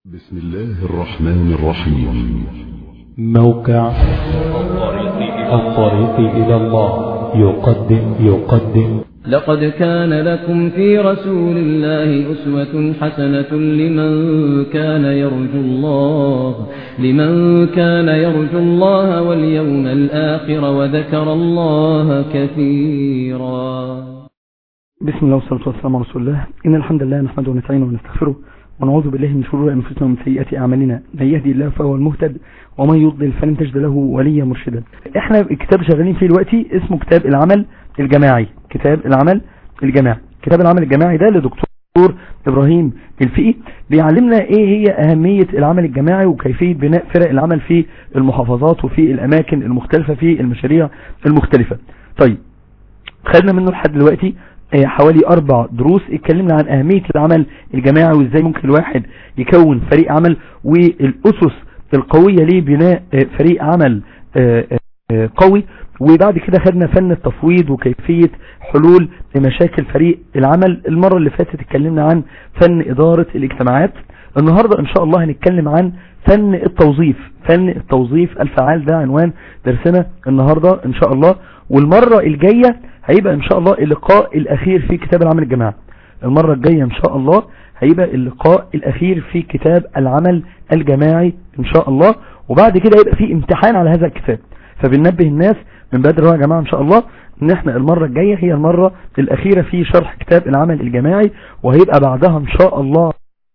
بسم الله الرحمن الرحيم موقع الطريق إلى الله يقدم يقدم لقد كان لكم في رسول الله أسوة حسنة لمن كان يرجو الله لمن كان يرجو الله واليوم الآخر وذكر الله كثيرا بسم الله والصلاة والسلام على رسول الله إن الحمد لله نحمده ونستعينه ونستغفره ونعوذ بالله من شرور أنفسنا ومن سيئات أعمالنا من يهدي الله فهو المهتد ومن يضلل فلن تجد له وليا مرشدا احنا الكتاب شغالين فيه دلوقتي اسمه كتاب العمل الجماعي كتاب العمل الجماعي كتاب العمل الجماعي ده لدكتور إبراهيم الفقي بيعلمنا ايه هي أهمية العمل الجماعي وكيفية بناء فرق العمل في المحافظات وفي الأماكن المختلفة في المشاريع المختلفة طيب خدنا منه لحد دلوقتي حوالي أربع دروس اتكلمنا عن أهمية العمل الجماعي وإزاي ممكن الواحد يكون فريق عمل والأسس القوية لبناء فريق عمل قوي وبعد كده خدنا فن التفويض وكيفية حلول لمشاكل فريق العمل المرة اللي فاتت اتكلمنا عن فن إدارة الاجتماعات النهاردة ان شاء الله هنتكلم عن فن التوظيف فن التوظيف الفعال ده عنوان درسنا النهاردة ان شاء الله والمرة الجاية هيبقى ان شاء الله اللقاء الاخير في كتاب العمل الجماعي المرة الجاية ان شاء الله هيبقى اللقاء الاخير في كتاب العمل الجماعي ان شاء الله وبعد كده هيبقى في امتحان على هذا الكتاب فبننبه الناس من بدري يا جماعة ان شاء الله ان احنا المرة الجاية هي المرة الاخيرة في شرح كتاب العمل الجماعي وهيبقى بعدها ان شاء الله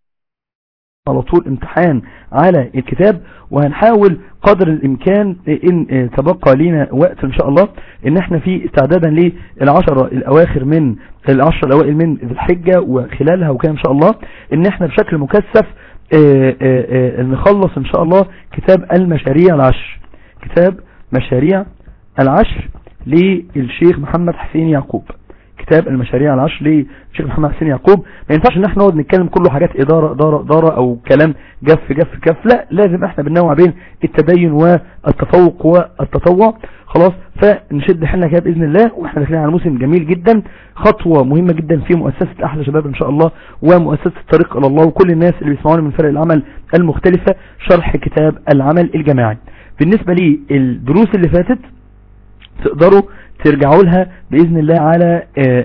على طول امتحان على الكتاب وهنحاول قدر الامكان ان تبقى لنا وقت ان شاء الله ان احنا في استعدادا للعشرة الاواخر من العشرة الاوائل من ذي الحجة وخلالها وكان ان شاء الله ان احنا بشكل مكثف اه اه اه نخلص ان شاء الله كتاب المشاريع العشر كتاب مشاريع العشر للشيخ محمد حسين يعقوب كتاب المشاريع العشر للشيخ محمد حسين يعقوب ما ينفعش ان احنا نقعد نتكلم كله حاجات ادارة ادارة ادارة او كلام جف جف جف لا لازم احنا بننوع بين التدين والتفوق والتطوع خلاص فنشد حلنا كده باذن الله واحنا داخلين على موسم جميل جدا خطوة مهمة جدا في مؤسسة احلى شباب ان شاء الله ومؤسسة الطريق الى الله وكل الناس اللي بيسمعونا من فرق العمل المختلفة شرح كتاب العمل الجماعي بالنسبة لي الدروس اللي فاتت تقدروا ترجعوا لها بإذن الله على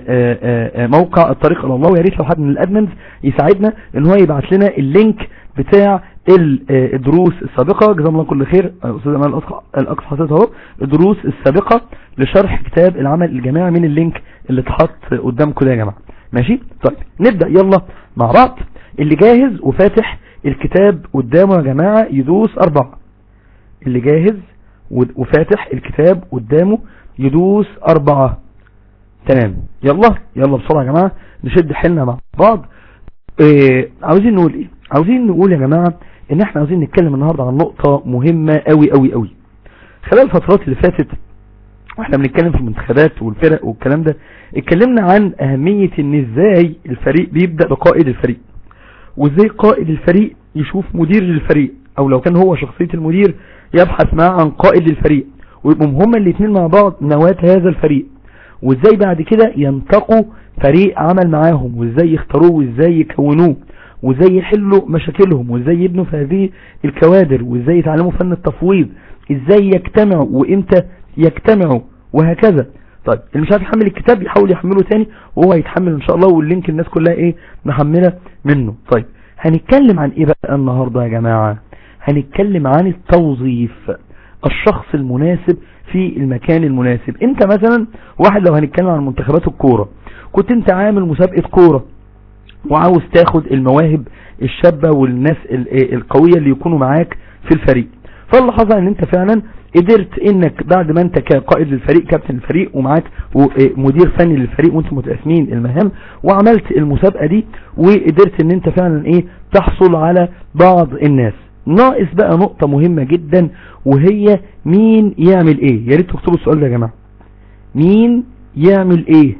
موقع الطريق إلى الله ويا ريت لو حد من الأدمنز يساعدنا ان هو يبعت لنا اللينك بتاع الدروس السابقة جزاهم الله كل خير أستاذ أمال الأقصى حسيت اهو الدروس السابقة لشرح كتاب العمل الجماعي من اللينك اللي اتحط قدامكم ده يا جماعة ماشي طيب نبدأ يلا مع بعض اللي جاهز وفاتح الكتاب قدامه يا جماعة يدوس أربعة اللي جاهز وفاتح الكتاب قدامه يدوس أربعة تمام يلا يلا بسرعة يا جماعة نشد حيلنا مع بعض إيه عاوزين نقول ايه عاوزين نقول يا جماعة ان احنا عاوزين نتكلم النهاردة عن نقطة مهمة قوي قوي قوي خلال الفترات اللي فاتت واحنا بنتكلم في المنتخبات والفرق والكلام ده اتكلمنا عن اهمية ان ازاي الفريق بيبدأ بقائد الفريق وازاي قائد الفريق يشوف مدير للفريق او لو كان هو شخصية المدير يبحث معاه عن قائد للفريق ويبقوا هما الاثنين مع بعض نواة هذا الفريق وازاي بعد كده ينتقوا فريق عمل معاهم وازاي يختاروه وازاي يكونوه وازاي يحلوا مشاكلهم وازاي يبنوا في هذه الكوادر وازاي يتعلموا فن التفويض ازاي يجتمعوا وامتى يجتمعوا وهكذا طيب اللي مش عارف يحمل الكتاب يحاول يحمله تاني وهو هيتحمل ان شاء الله واللينك الناس كلها ايه محملة منه طيب هنتكلم عن ايه بقى النهاردة يا جماعة هنتكلم عن التوظيف الشخص المناسب في المكان المناسب انت مثلا واحد لو هنتكلم عن منتخبات الكورة كنت انت عامل مسابقة كورة وعاوز تاخد المواهب الشابة والناس القوية اللي يكونوا معاك في الفريق فاللي حصل ان انت فعلا قدرت انك بعد ما انت كقائد للفريق كابتن الفريق ومعاك مدير فني للفريق وانتم متقسمين المهام وعملت المسابقة دي وقدرت ان انت فعلا ايه تحصل على بعض الناس ناقص بقى نقطة مهمة جدا وهي مين يعمل ايه يا ريت تكتبوا السؤال ده يا جماعة مين يعمل ايه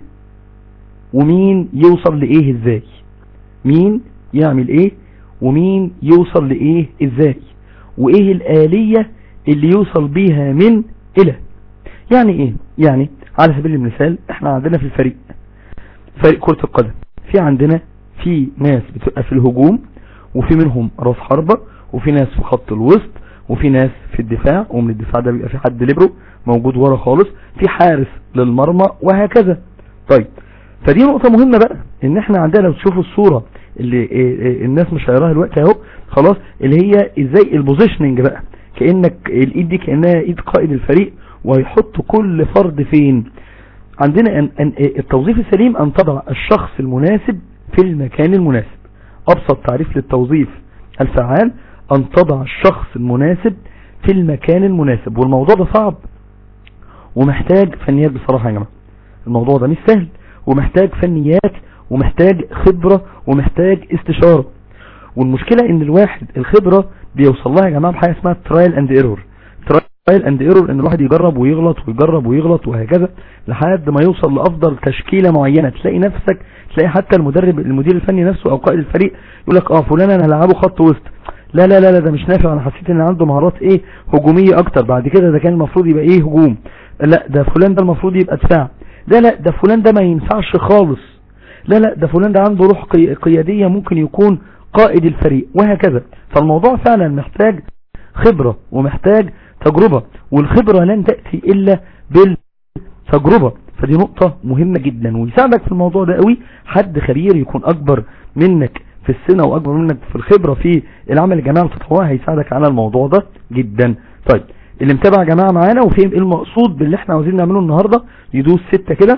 ومين يوصل لايه ازاي مين يعمل ايه ومين يوصل لايه ازاي وايه الآلية اللي يوصل بيها من الى يعني ايه يعني على سبيل المثال احنا عندنا في الفريق فريق كرة القدم في عندنا في ناس بتبقى في الهجوم وفي منهم راس حربة وفي ناس في خط الوسط وفي ناس في الدفاع ومن الدفاع ده بيبقى في حد ليبرو موجود ورا خالص في حارس للمرمى وهكذا طيب فدي نقطة مهمة بقى ان احنا عندنا لو تشوفوا الصورة اللي إيه إيه الناس مش هيراها دلوقتي اهو خلاص اللي هي ازاي البوزيشننج بقى كأنك الايد دي كأنها ايد قائد الفريق ويحط كل فرد فين عندنا أن أن التوظيف السليم ان تضع الشخص المناسب في المكان المناسب ابسط تعريف للتوظيف الفعال ان تضع الشخص المناسب في المكان المناسب والموضوع ده صعب ومحتاج فنيات بصراحة يا جماعة الموضوع ده مش سهل ومحتاج فنيات ومحتاج خبرة ومحتاج استشارة والمشكلة ان الواحد الخبرة بيوصل لها يا جماعة بحاجة اسمها ترايل اند ايرور ترايل اند ايرور ان الواحد يجرب ويغلط ويجرب ويغلط وهكذا لحد ما يوصل لافضل تشكيلة معينة تلاقي نفسك تلاقي حتى المدرب المدير الفني نفسه او قائد الفريق يقول لك اه فلان انا هلعبه خط وسط لا لا لا لا ده مش نافع انا حسيت ان عنده مهارات ايه هجومية اكتر بعد كده ده كان المفروض يبقى ايه هجوم لا ده فلان ده المفروض يبقى دفاع لا لا ده فلان ده ما ينفعش خالص لا لا ده فلان ده عنده روح قي- قيادية ممكن يكون قائد الفريق وهكذا فالموضوع فعلا محتاج خبرة ومحتاج تجربة والخبرة لن تأتي إلا بالتجربة فدي نقطة مهمة جدا ويساعدك في الموضوع ده قوي حد خبير يكون أكبر منك في السنة وأكبر منك في الخبرة في العمل الجماعي التطوعي هيساعدك على الموضوع ده جدا طيب اللي متابع يا جماعة معانا وفهم ايه المقصود باللي احنا عاوزين نعمله النهاردة يدوس ستة كده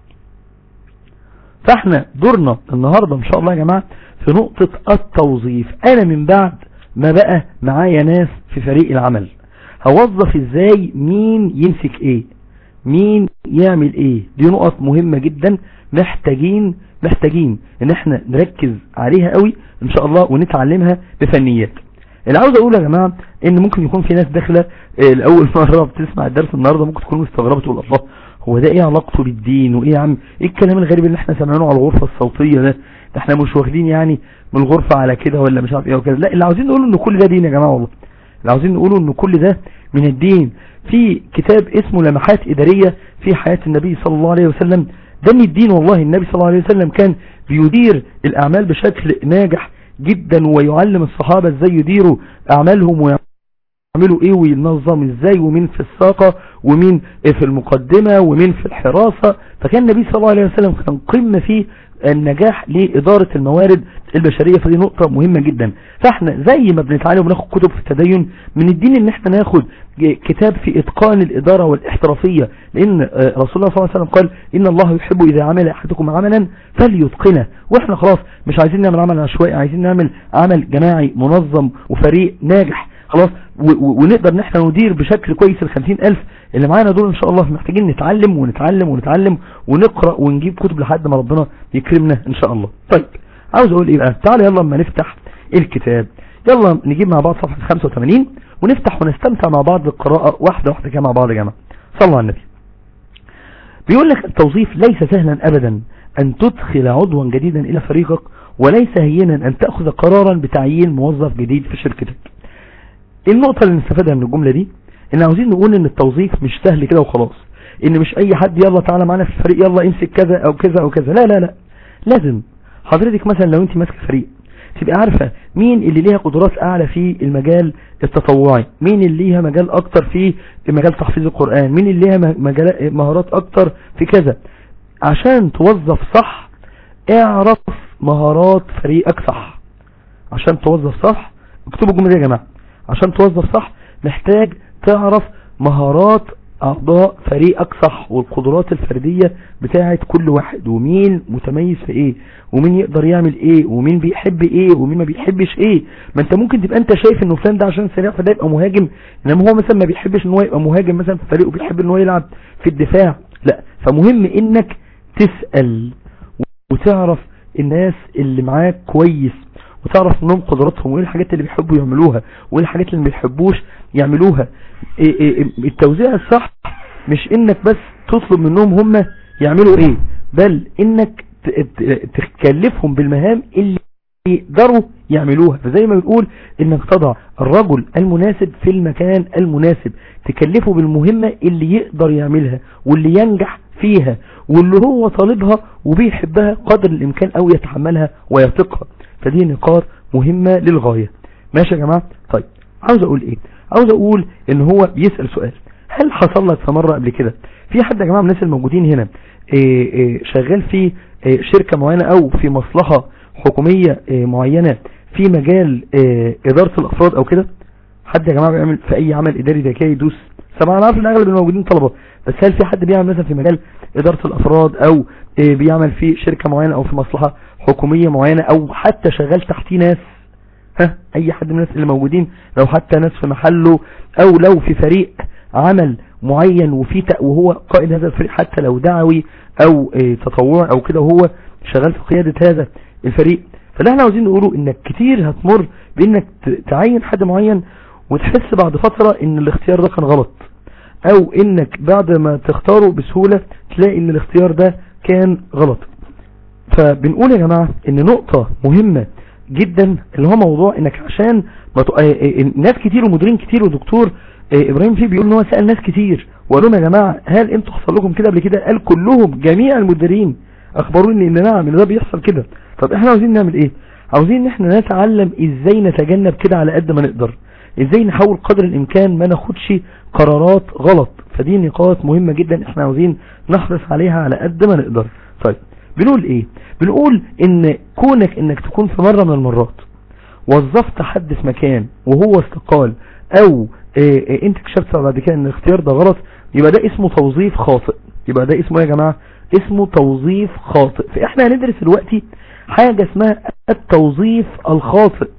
فاحنا دورنا النهاردة ان شاء الله يا جماعة في نقطة التوظيف انا من بعد ما بقى معايا ناس في فريق العمل هوظف ازاي مين يمسك ايه مين يعمل ايه دي نقط مهمة جدا محتاجين محتاجين ان احنا نركز عليها قوي ان شاء الله ونتعلمها بفنيات اللي عاوز اقول يا جماعة ان ممكن يكون في ناس داخلة آه، لاول مرة بتسمع الدرس النهاردة ممكن تكون مستغربة تقول الله هو ده ايه علاقته بالدين وايه يا عم ايه الكلام الغريب اللي احنا سمعناه على الغرفة الصوتية ده ده احنا مش واخدين يعني من الغرفة على كده ولا مش عارف ايه وكده لا اللي عاوزين نقوله ان كل ده دين يا جماعة والله اللي عاوزين نقوله ان كل ده من الدين في كتاب اسمه لمحات ادارية في حياة النبي صلى الله عليه وسلم ده من الدين والله النبي صلى الله عليه وسلم كان بيدير الاعمال بشكل ناجح جدا ويعلم الصحابة ازاي يديروا اعمالهم ويعملوا ايه وينظم ازاي ومين في الساقة ومين في المقدمة ومين في الحراسة فكان النبي صلى الله عليه وسلم كان قمة في النجاح لإدارة الموارد البشرية فدي نقطة مهمة جدا فاحنا زي ما بنتعلم وناخد كتب في التدين من الدين ان احنا ناخد كتاب في اتقان الادارة والاحترافية لان آه، رسول الله صلى الله عليه وسلم قال ان الله يحب اذا عمل احدكم عملا فليتقنه واحنا خلاص مش عايزين نعمل عمل عشوائي عايزين نعمل عمل جماعي منظم وفريق ناجح خلاص و- و- ونقدر ان احنا ندير بشكل كويس الخمسين الف اللي معانا دول ان شاء الله محتاجين نتعلم ونتعلم ونتعلم ونقرأ ونجيب كتب لحد ما ربنا يكرمنا ان شاء الله طيب عاوز اقول ايه بقى تعالى يلا اما نفتح الكتاب يلا نجيب مع بعض صفحة 85 ونفتح ونستمتع مع بعض بالقراءة واحدة واحدة كده مع بعض يا جماعة صلوا على النبي بيقول لك التوظيف ليس سهلا ابدا ان تدخل عضوا جديدا الى فريقك وليس هينا ان تأخذ قرارا بتعيين موظف جديد في شركتك النقطة اللي نستفادها من الجملة دي ان عاوزين نقول ان التوظيف مش سهل كده وخلاص ان مش اي حد يلا تعالى معانا في الفريق يلا امسك كذا او كذا او كذا لا لا لا لازم حضرتك مثلا لو انت ماسكه فريق تبقى عارفة مين اللي ليها قدرات اعلى في المجال التطوعي مين اللي ليها مجال اكتر في مجال تحفيظ القرآن مين اللي ليها مجال مهارات اكتر في كذا عشان توظف صح اعرف مهارات فريقك صح عشان توظف صح اكتبوا الجملة دي يا جماعة عشان توظف صح محتاج تعرف مهارات اعضاء فريقك صح والقدرات الفردية بتاعت كل واحد ومين متميز في ايه ومين يقدر يعمل ايه ومين بيحب ايه ومين ما بيحبش ايه ما انت ممكن تبقى انت شايف انه فلان ده عشان سريع فده يبقى مهاجم انما هو مثلا ما بيحبش ان هو يبقى مهاجم مثلا في فريقه بيحب ان هو يلعب في الدفاع لا فمهم انك تسأل وتعرف الناس اللي معاك كويس وتعرف منهم قدراتهم وايه الحاجات اللي بيحبوا يعملوها وايه الحاجات اللي ما بيحبوش يعملوها إيه إيه التوزيع الصح مش انك بس تطلب منهم هم يعملوا ايه بل انك تكلفهم بالمهام اللي يقدروا يعملوها فزي ما بنقول انك تضع الرجل المناسب في المكان المناسب تكلفه بالمهمة اللي يقدر يعملها واللي ينجح فيها واللي هو طالبها وبيحبها قدر الامكان او يتحملها ويثقها فدي نقاط مهمة للغاية ماشي يا جماعة طيب عاوز اقول ايه عاوز اقول ان هو بيسأل سؤال هل حصل لك في مرة قبل كده في حد يا جماعة من الناس الموجودين هنا إيه إيه شغال في إيه شركة معينة او في مصلحة حكومية معينة في مجال ادارة الافراد او كده حد يا جماعة بيعمل في اي عمل اداري ده كده يدوس طبعا انا عارف ان اغلب الموجودين طلبة بس هل في حد بيعمل مثلا في مجال ادارة الافراد او بيعمل في شركة معينة او في مصلحة حكومية معينة او حتى شغال تحتيه ناس ها اي حد من الناس اللي موجودين لو حتى ناس في محله او لو في فريق عمل معين وفي وهو قائد هذا الفريق حتى لو دعوي او تطوعي او كده وهو شغال في قيادة هذا الفريق فاللي احنا عاوزين نقوله انك كتير هتمر بانك تعين حد معين وتحس بعد فترة ان الاختيار ده كان غلط او انك بعد ما تختاره بسهولة تلاقي ان الاختيار ده كان غلط فبنقول يا جماعة ان نقطة مهمة جدا اللي هو موضوع انك عشان ناس كتير ومديرين كتير ودكتور ابراهيم فيه بيقول ان هو سأل ناس كتير وقال لهم يا جماعة هل انتوا حصل لكم كده قبل كده قال كلهم جميع المديرين اخبروني ان نعم ان ده بيحصل كده طب احنا عاوزين نعمل ايه عاوزين ان احنا نتعلم ازاي نتجنب كده على قد ما نقدر ازاي نحاول قدر الامكان ما ناخدش قرارات غلط فدي نقاط مهمة جدا احنا عاوزين نحرص عليها على قد ما نقدر طيب بنقول ايه بنقول ان كونك انك تكون في مرة من المرات وظفت حد في مكان وهو استقال او إيه إيه انت اكتشفت بعد كده ان الاختيار ده غلط يبقى ده اسمه توظيف خاطئ يبقى ده اسمه يا جماعة اسمه توظيف خاطئ فاحنا هندرس دلوقتي حاجة اسمها التوظيف الخاطئ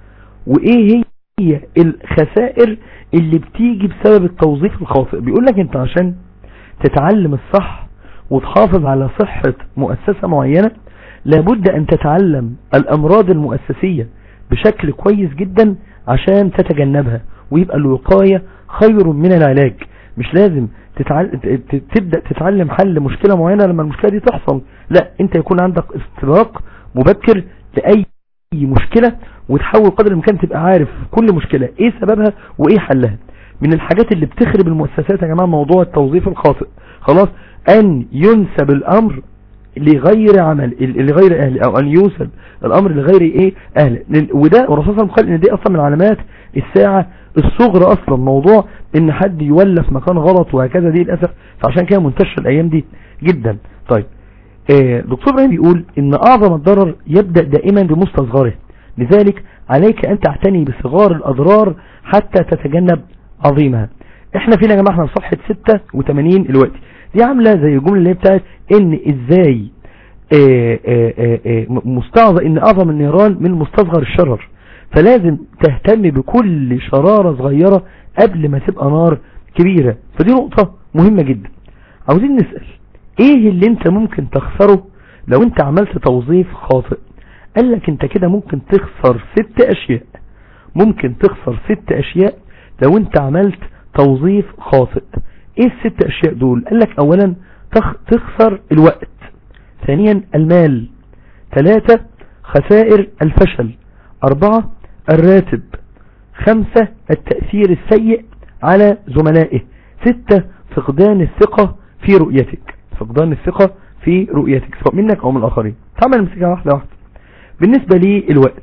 وايه هي الخسائر اللي بتيجي بسبب التوظيف الخاطئ بيقول لك انت عشان تتعلم الصح وتحافظ على صحة مؤسسة معينة لابد ان تتعلم الامراض المؤسسية بشكل كويس جدا عشان تتجنبها ويبقى الوقاية خير من العلاج مش لازم تتعل... تبدأ تتعلم حل مشكلة معينة لما المشكلة دي تحصل لا انت يكون عندك استباق مبكر لأي مشكلة وتحاول قدر الامكان تبقى عارف كل مشكلة ايه سببها وايه حلها من الحاجات اللي بتخرب المؤسسات يا جماعة موضوع التوظيف الخاطئ خلاص ان ينسب الامر لغير عمل لغير اهل او ان ينسب الامر لغير ايه اهل وده الرسول صلى الله عليه وسلم قال ان دي اصلا من علامات الساعة الصغرى اصلا موضوع ان حد يولى في مكان غلط وهكذا دي للاسف فعشان كده منتشر الايام دي جدا طيب آه دكتور ابراهيم بيقول ان اعظم الضرر يبدأ دائما بمستصغره لذلك عليك ان تعتني بصغار الاضرار حتى تتجنب عظيمها احنا فينا يا جماعه احنا في صفحه 86 دلوقتي دي عامله زي الجمله اللي هي بتاعت ان ازاي آه آه آه مستعظى ان اعظم النيران من مستصغر الشرر فلازم تهتم بكل شرارة صغيرة قبل ما تبقى نار كبيرة فدي نقطة مهمة جدا عاوزين نسأل ايه اللي انت ممكن تخسره لو انت عملت توظيف خاطئ قال لك انت كده ممكن تخسر ست اشياء ممكن تخسر ست اشياء لو انت عملت توظيف خاطئ ايه الست اشياء دول قال لك اولا تخسر الوقت ثانيا المال ثلاثة خسائر الفشل اربعة الراتب خمسة التأثير السيء على زملائه ستة فقدان الثقة في رؤيتك فقدان الثقة في رؤيتك سواء منك او من الاخرين تعمل نمسكها واحدة واحدة بالنسبة لي الوقت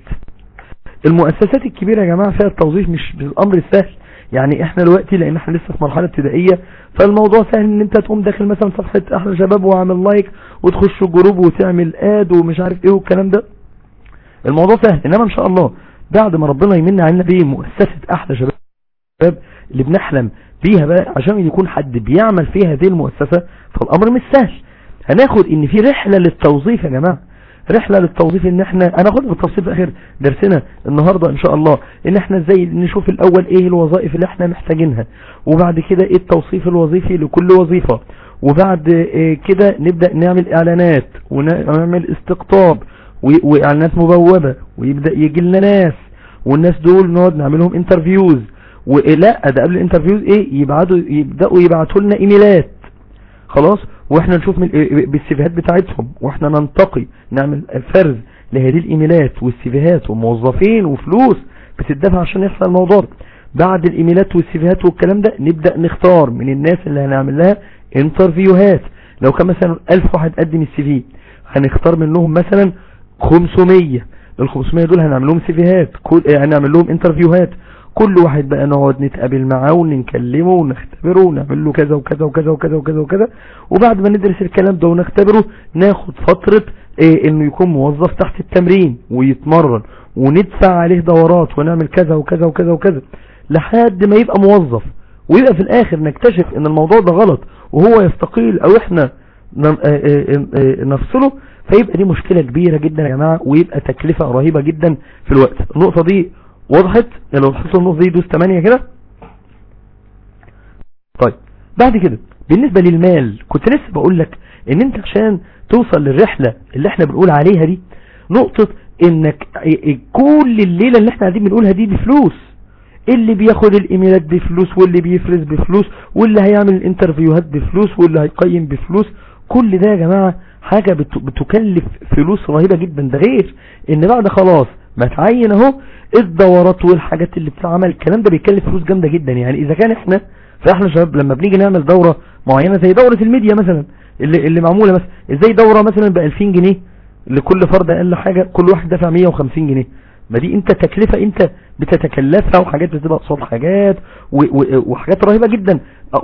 المؤسسات الكبيرة يا جماعة فيها التوظيف مش بالامر السهل يعني احنا دلوقتي لان احنا لسه في مرحلة ابتدائية فالموضوع سهل ان انت تقوم داخل مثلا صفحة احلى شباب وعامل لايك وتخش جروب وتعمل اد ومش عارف ايه والكلام ده الموضوع سهل انما ان شاء الله بعد ما ربنا يمن علينا بيه مؤسسة احلى شباب اللي بنحلم بيها بقى عشان يكون حد بيعمل في هذه المؤسسة فالامر مش سهل هناخد ان في رحلة للتوظيف يا جماعة رحلة للتوظيف ان احنا انا اخد بالتفصيل في اخر درسنا النهاردة ان شاء الله ان احنا ازاي نشوف الاول ايه الوظائف اللي احنا محتاجينها وبعد كده ايه التوصيف الوظيفي لكل وظيفة وبعد إيه كده نبدأ نعمل اعلانات ونعمل استقطاب واعلانات مبوبة ويبدأ يجي لنا ناس والناس دول نقعد نعملهم انترفيوز ولا ده قبل الانترفيوز ايه يبعتوا يبدأوا يبعتوا لنا ايميلات خلاص واحنا نشوف من بالسيفيهات بتاعتهم واحنا ننتقي نعمل فرز لهذه الايميلات والسيفيهات وموظفين وفلوس بتدفع عشان يحصل الموضوع ده بعد الايميلات والسيفيهات والكلام ده نبدأ نختار من الناس اللي هنعمل لها انترفيوهات لو كان مثلا 1000 واحد قدم السي في هنختار منهم مثلا 500 ال 500 دول هنعمل لهم سيفيهات كل هنعمل لهم انترفيوهات كل واحد بقى نقعد نتقابل معاه ونكلمه ونختبره ونعمل له كذا وكذا وكذا وكذا وكذا وكذا وبعد ما ندرس الكلام ده ونختبره ناخد فترة إيه انه يكون موظف تحت التمرين ويتمرن وندفع عليه دورات ونعمل كذا وكذا وكذا وكذا لحد ما يبقى موظف ويبقى في الاخر نكتشف ان الموضوع ده غلط وهو يستقيل او احنا نفصله فيبقى دي مشكلة كبيرة جدا يا جماعة ويبقى تكلفة رهيبة جدا في الوقت النقطة دي وضحت يعني لو تحصل النقطة دي دوس 8 كده طيب بعد كده بالنسبة للمال كنت لسه بقول لك ان انت عشان توصل للرحلة اللي احنا بنقول عليها دي نقطة انك كل الليلة اللي احنا قاعدين بنقولها دي بفلوس اللي بياخد الايميلات بفلوس واللي بيفرز بفلوس واللي هيعمل الانترفيوهات بفلوس واللي هيقيم بفلوس كل ده يا جماعة حاجة بتكلف فلوس رهيبة جدا ده غير ان بعد خلاص ما تعين اهو الدورات والحاجات اللي بتتعمل الكلام ده بيكلف فلوس جامدة جدا يعني اذا كان احنا فاحنا شباب لما بنيجي نعمل دورة معينة زي دورة الميديا مثلا اللي, اللي معمولة مثلا ازاي دورة مثلا ب 2000 جنيه لكل فرد اقل حاجة كل واحد دفع 150 جنيه ما دي انت تكلفة انت بتتكلفها وحاجات بتبقى قصاد حاجات وحاجات رهيبة جدا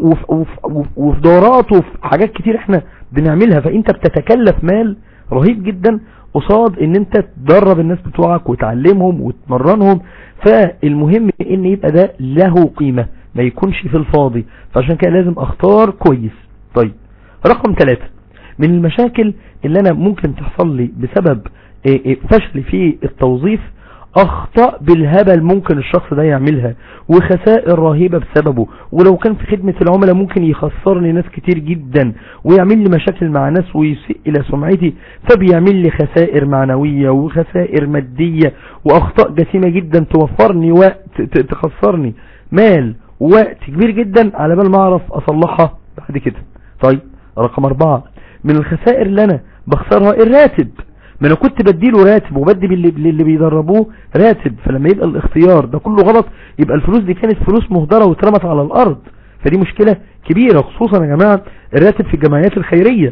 وفي دورات وفي حاجات كتير احنا بنعملها فانت بتتكلف مال رهيب جدا قصاد ان انت تدرب الناس بتوعك وتعلمهم وتمرنهم فالمهم ان يبقى ده له قيمة ما يكونش في الفاضي فعشان كده لازم اختار كويس طيب رقم ثلاثة من المشاكل اللي انا ممكن تحصل لي بسبب فشل في التوظيف اخطاء بالهبل ممكن الشخص ده يعملها وخسائر رهيبة بسببه ولو كان في خدمة العملاء ممكن يخسرني ناس كتير جدا ويعمل لي مشاكل مع ناس ويسيء الى سمعتي فبيعمل لي خسائر معنوية وخسائر مادية واخطاء جسيمة جدا توفرني وقت تخسرني مال وقت كبير جدا على بال ما اعرف اصلحها بعد كده طيب رقم اربعة من الخسائر اللي انا بخسرها الراتب ما انا كنت بديله راتب وبدي اللي بيدربوه راتب فلما يبقى الاختيار ده كله غلط يبقى الفلوس دي كانت فلوس مهدرة واترمت على الارض فدي مشكلة كبيرة خصوصا يا جماعة الراتب في الجمعيات الخيرية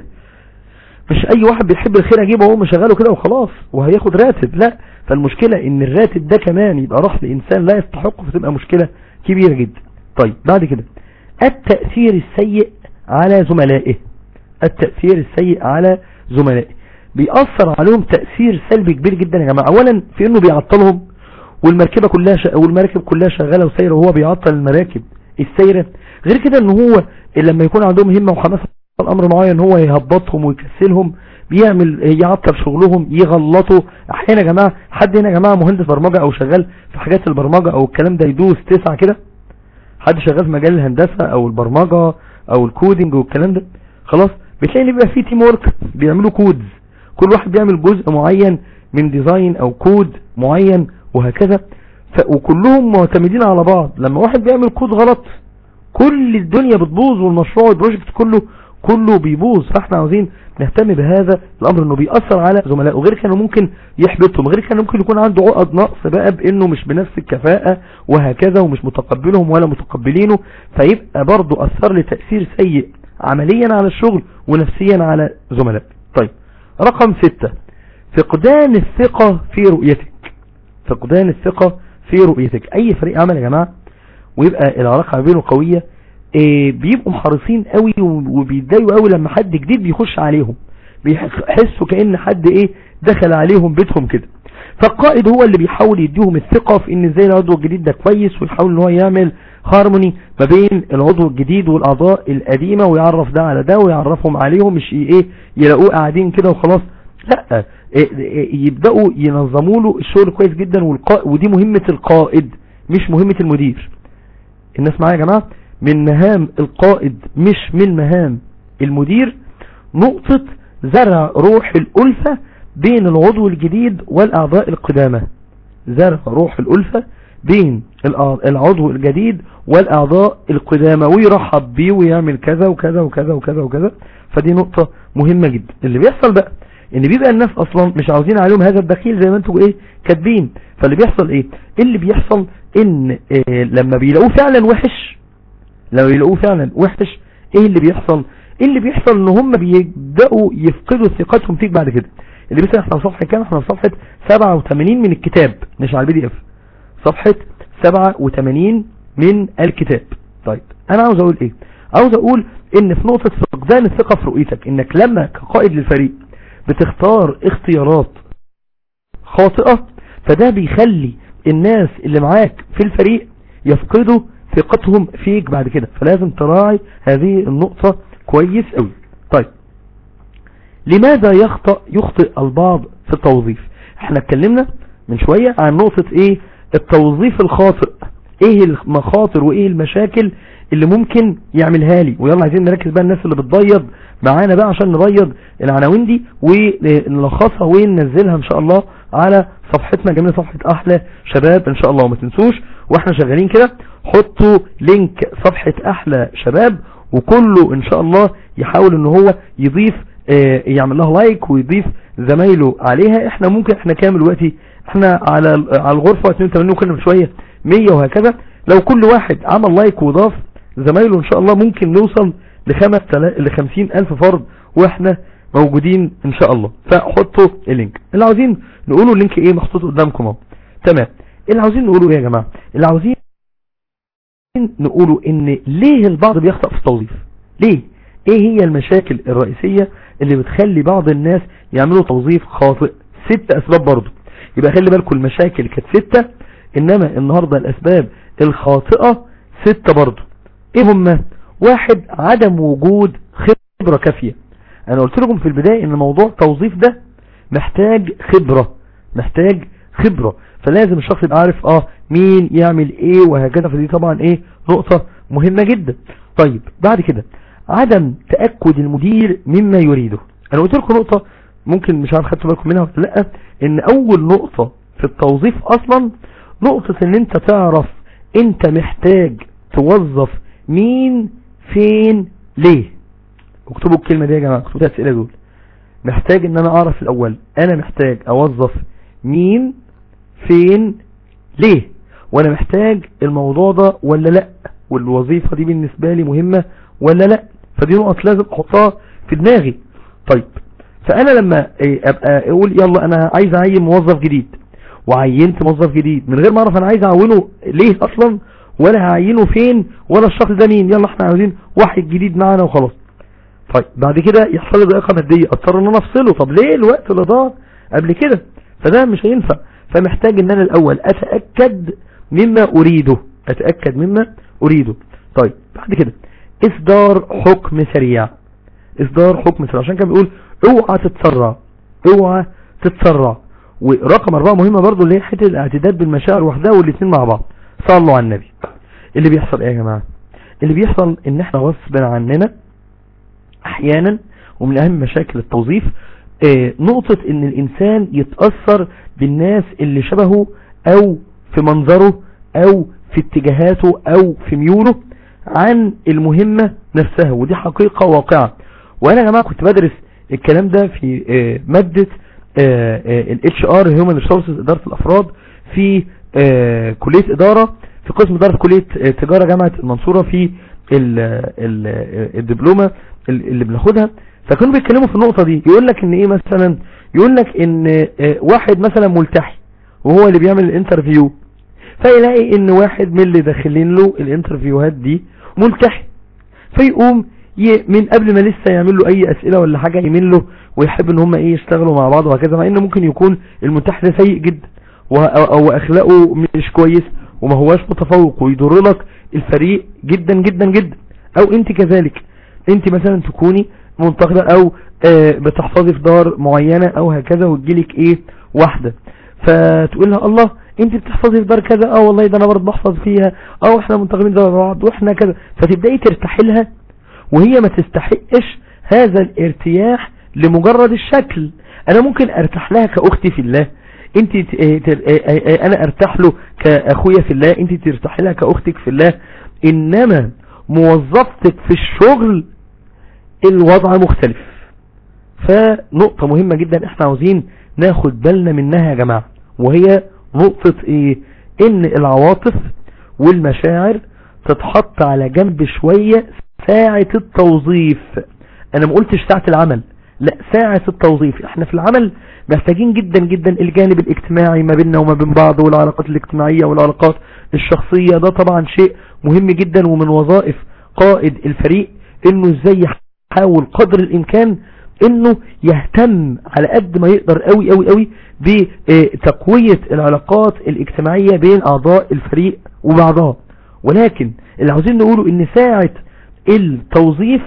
مش اي واحد بيحب الخير اجيبه وهو مشغله كده وخلاص وهياخد راتب لا فالمشكلة ان الراتب ده كمان يبقى راح لانسان لا يستحقه فتبقى مشكلة كبيرة جدا طيب بعد كده التأثير السيء على زملائه التأثير السيء على زملائه بيأثر عليهم تأثير سلبي كبير جدا يا جماعة اولا في انه بيعطلهم والمركبة كلها ش... والمراكب كلها شغالة وسايرة وهو بيعطل المراكب السايرة غير كده ان هو لما يكون عندهم همة وحماس الامر معين هو يهبطهم ويكسلهم بيعمل يعطل شغلهم يغلطوا احيانا يا جماعة حد هنا يا جماعة مهندس برمجة او شغال في حاجات البرمجة او الكلام ده يدوس تسعة كده حد شغال في مجال الهندسة او البرمجة او الكودينج والكلام ده خلاص بتلاقي اللي بيبقى فيه تيم ورك بيعملوا كودز كل واحد بيعمل جزء معين من ديزاين او كود معين وهكذا وكلهم معتمدين على بعض لما واحد بيعمل كود غلط كل الدنيا بتبوظ والمشروع البروجكت كله كله بيبوظ فاحنا عاوزين نهتم بهذا الامر انه بيأثر على زملائه غير كانه ممكن يحبطهم غير كانه ممكن يكون عنده عقد نقص بقى بانه مش بنفس الكفاءة وهكذا ومش متقبلهم ولا متقبلينه فيبقى برضه اثر لي تأثير سيء عمليا على الشغل ونفسيا على زملائه طيب رقم ستة فقدان الثقة في رؤيتك فقدان الثقة في رؤيتك اي فريق عمل يا جماعة ويبقى العلاقة بينه قوية إيه بيبقوا محرصين قوي وبيتضايقوا قوي لما حد جديد بيخش عليهم بيحسوا كأن حد ايه دخل عليهم بيتهم كده فالقائد هو اللي بيحاول يديهم الثقة في ان ازاي العضو الجديد ده كويس ويحاول ان هو يعمل هارموني ما بين العضو الجديد والاعضاء القديمة ويعرف ده على ده ويعرفهم عليهم مش ايه يلاقوه قاعدين كده وخلاص لا إيه يبدأوا ينظموا له الشغل كويس جدا والقائد ودي مهمة القائد مش مهمة المدير الناس معايا يا جماعة من مهام القائد مش من مهام المدير نقطة زرع روح الألفة بين العضو الجديد والأعضاء القدامى زرع روح الألفة بين العضو الجديد والأعضاء القدامى ويرحب بيه ويعمل كذا وكذا وكذا وكذا وكذا فدي نقطة مهمة جدا اللي بيحصل بقى ان بيبقى الناس اصلا مش عاوزين عليهم هذا الدخيل زي ما انتوا ايه كاتبين فاللي بيحصل ايه اللي بيحصل ان إيه لما بيلاقوه فعلا وحش لما بيلاقوه فعلا وحش ايه اللي بيحصل ايه اللي بيحصل ان هم بيبدأوا يفقدوا ثقتهم فيك بعد كده اللي بيسأل احنا في صفحة كام احنا في صفحة 87 من الكتاب مش على البي دي اف صفحة 87 من الكتاب طيب انا عاوز اقول ايه عاوز اقول ان في نقطة فقدان الثقة في رؤيتك انك لما كقائد للفريق بتختار اختيارات خاطئة فده بيخلي الناس اللي معاك في الفريق يفقدوا ثقتهم فيك بعد كده فلازم تراعي هذه النقطة كويس قوي طيب لماذا يخطأ يخطئ البعض في التوظيف احنا اتكلمنا من شوية عن نقطة ايه التوظيف الخاطئ ايه المخاطر وايه المشاكل اللي ممكن يعملها لي ويلا عايزين نركز بقى الناس اللي بتبيض معانا بقى عشان نبيض العناوين دي ونلخصها وننزلها ان شاء الله على صفحتنا جميلة صفحة احلى شباب ان شاء الله وما تنسوش واحنا شغالين كده حطوا لينك صفحة احلى شباب وكله ان شاء الله يحاول ان هو يضيف اه يعمل لها لايك ويضيف زمايله عليها احنا ممكن احنا كامل دلوقتي احنا على على الغرفة 82 وكنا من شوية 100 وهكذا لو كل واحد عمل لايك وضاف زمايله ان شاء الله ممكن نوصل لخمس لخمسين الف فرد واحنا موجودين ان شاء الله فحطوا اللينك اللي عاوزين نقوله اللينك ايه محطوط قدامكم اهو تمام اللي عاوزين نقوله ايه يا جماعة اللي عاوزين نقوله ان ليه البعض بيخطأ في التوظيف ليه ايه هي المشاكل الرئيسية اللي بتخلي بعض الناس يعملوا توظيف خاطئ ست اسباب برضو يبقى خلي بالكم المشاكل كانت ستة انما النهاردة الاسباب الخاطئة ستة برضو ايه هما واحد عدم وجود خبرة كافية انا قلت لكم في البداية ان موضوع توظيف ده محتاج خبرة محتاج خبرة فلازم الشخص يبقى عارف اه مين يعمل ايه وهكذا فدي طبعا ايه نقطة مهمة جدا طيب بعد كده عدم تأكد المدير مما يريده انا قلت لكم نقطة ممكن مش عارف خدتوا بالكم منها ولا لا ان اول نقطة في التوظيف اصلا نقطة ان انت تعرف انت محتاج توظف مين فين ليه اكتبوا الكلمة دي يا جماعة اكتبوا الاسئلة دول محتاج ان انا اعرف الاول انا محتاج اوظف مين فين ليه وانا محتاج الموضوع ده ولا لا والوظيفة دي بالنسبة لي مهمة ولا لا فدي نقط لازم احطها في دماغي طيب فانا لما ابقى اقول يلا انا عايز اعين موظف جديد وعينت موظف جديد من غير ما اعرف انا عايز اعونه ليه اصلا ولا هعينه فين ولا الشخص ده مين يلا احنا عايزين واحد جديد معانا وخلاص طيب بعد كده يحصل لي ضيقه ماديه اضطر ان انا افصله طب ليه الوقت اللي ضاع قبل كده فده مش هينفع فمحتاج ان انا الاول اتاكد مما اريده اتاكد مما اريده طيب بعد كده اصدار حكم سريع اصدار حكم سريع عشان كان بيقول اوعى تتسرع اوعى تتسرع ورقم اربعة مهمة برضو اللي هي حته الاعتداد بالمشاعر وحدها والاثنين مع بعض صلوا على النبي اللي بيحصل ايه يا جماعة اللي بيحصل ان احنا غصب عننا احيانا ومن اهم مشاكل التوظيف اه نقطة ان الانسان يتأثر بالناس اللي شبهه او في منظره او في اتجاهاته او في ميوله عن المهمة نفسها ودي حقيقة واقعة وانا يا جماعة كنت بدرس الكلام ده في اه مادة الاتش ار هيومن ريسورسز ادارة الافراد في اه كلية ادارة في قسم ادارة كلية تجارة جامعة المنصورة في ال ال الدبلومة اللي بناخدها فكانوا بيتكلموا في النقطة دي يقول لك ان ايه مثلا يقول لك ان واحد مثلا ملتحي وهو اللي بيعمل الانترفيو فيلاقي ان واحد من اللي داخلين له الانترفيوهات دي ملتحي فيقوم من قبل ما لسه يعمل له اي اسئلة ولا حاجة يمين له ويحب ان هم ايه يشتغلوا مع بعض وهكذا مع ان ممكن يكون الملتحي ده سيء جدا او اخلاقه مش كويس وما هواش متفوق ويضر لك الفريق جدا جدا جدا او انت كذلك انت مثلا تكوني منتقدة او اه بتحفظي في دار معينة او هكذا وتجيلك ايه واحدة فتقول لها الله انت بتحفظي في دار كذا اه والله ده انا برضه بحفظ فيها اه احنا منتقمين ده بعض واحنا كذا فتبدأي ترتاحي لها وهي ما تستحقش هذا الارتياح لمجرد الشكل انا ممكن ارتاح لها كاختي في الله انت انا ارتاح له كاخويا في الله انت ترتاحي لها كاختك في الله انما موظفتك في الشغل الوضع مختلف فنقطة مهمة جدا احنا عاوزين ناخد بالنا منها يا جماعة وهي نقطة ايه ان العواطف والمشاعر تتحط على جنب شوية ساعة التوظيف انا ما قلتش ساعة العمل لا ساعة التوظيف احنا في العمل محتاجين جدا جدا الجانب الاجتماعي ما بيننا وما بين بعض والعلاقات الاجتماعية والعلاقات الشخصية ده طبعا شيء مهم جدا ومن وظائف قائد الفريق انه ازاي يحاول قدر الامكان انه يهتم على قد ما يقدر قوي قوي قوي بتقوية العلاقات الاجتماعية بين اعضاء الفريق وبعضها ولكن اللي عاوزين نقوله ان ساعة التوظيف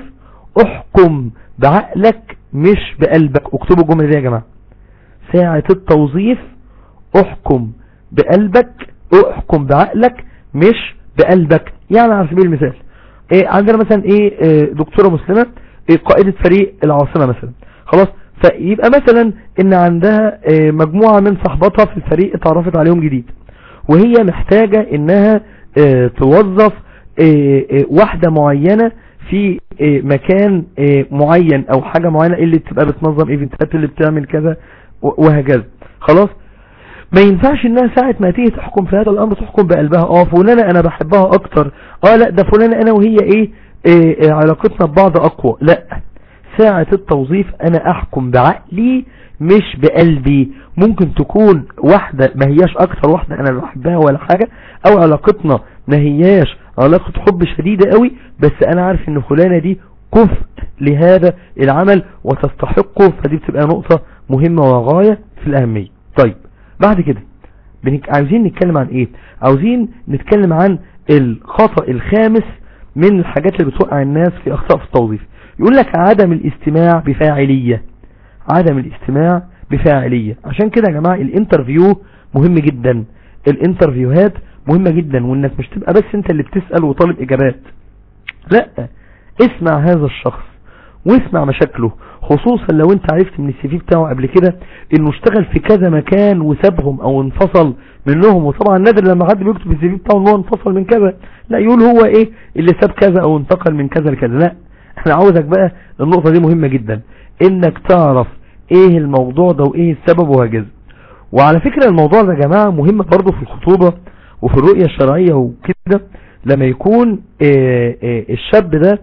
احكم بعقلك مش بقلبك اكتبوا الجملة دي يا جماعة ساعة التوظيف احكم بقلبك احكم بعقلك مش بقلبك يعني على سبيل المثال إيه عندنا مثلا ايه إيه دكتورة مسلمة إيه قائدة فريق العاصمة مثلا خلاص فيبقى مثلا ان عندها إيه مجموعة من صحباتها في الفريق اتعرفت عليهم جديد وهي محتاجة انها إيه توظف إيه إيه واحدة معينة في إيه مكان إيه معين او حاجة معينة اللي بتبقى بتنظم ايفنتات اللي بتعمل كذا وهكذا خلاص ما ينفعش انها ساعة ما تيجي تحكم في هذا الامر تحكم بقلبها اه فلانة انا بحبها اكتر اه لا ده فلانة انا وهي ايه, إيه, إيه علاقتنا ببعض اقوى لا ساعة التوظيف انا احكم بعقلي مش بقلبي ممكن تكون واحدة ما هياش اكتر واحدة انا بحبها ولا حاجة او علاقتنا ما هياش علاقة حب شديدة قوي بس انا عارف ان فلانة دي كفء لهذا العمل وتستحقه فدي بتبقى نقطة مهمة وغاية في الاهمية طيب بعد كده بنك... عاوزين نتكلم عن ايه عاوزين نتكلم عن الخطأ الخامس من الحاجات اللي بتوقع الناس في اخطاء في التوظيف يقول لك عدم الاستماع بفاعلية عدم الاستماع بفاعلية عشان كده يا جماعة الانترفيو مهم جدا الانترفيوهات مهمة جدا وانك مش تبقى بس انت اللي بتسأل وطالب اجابات لا اسمع هذا الشخص واسمع مشاكله خصوصا لو انت عرفت من السي في بتاعه قبل كده انه اشتغل في كذا مكان وسابهم او انفصل منهم وطبعا نادر لما حد بيكتب في السي في بتاعه ان هو انفصل من كذا لا يقول هو ايه اللي ساب كذا او انتقل من كذا لكذا لا احنا عاوزك بقى النقطة دي مهمة جدا انك تعرف ايه الموضوع ده وايه السبب وهكذا وعلى فكرة الموضوع ده يا جماعة مهم برضه في الخطوبة وفي الرؤية الشرعية وكده لما يكون اه اه الشاب ده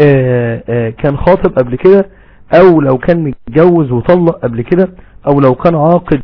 اه كان خاطب قبل كده او لو كان متجوز وطلق قبل كده او لو كان عاقد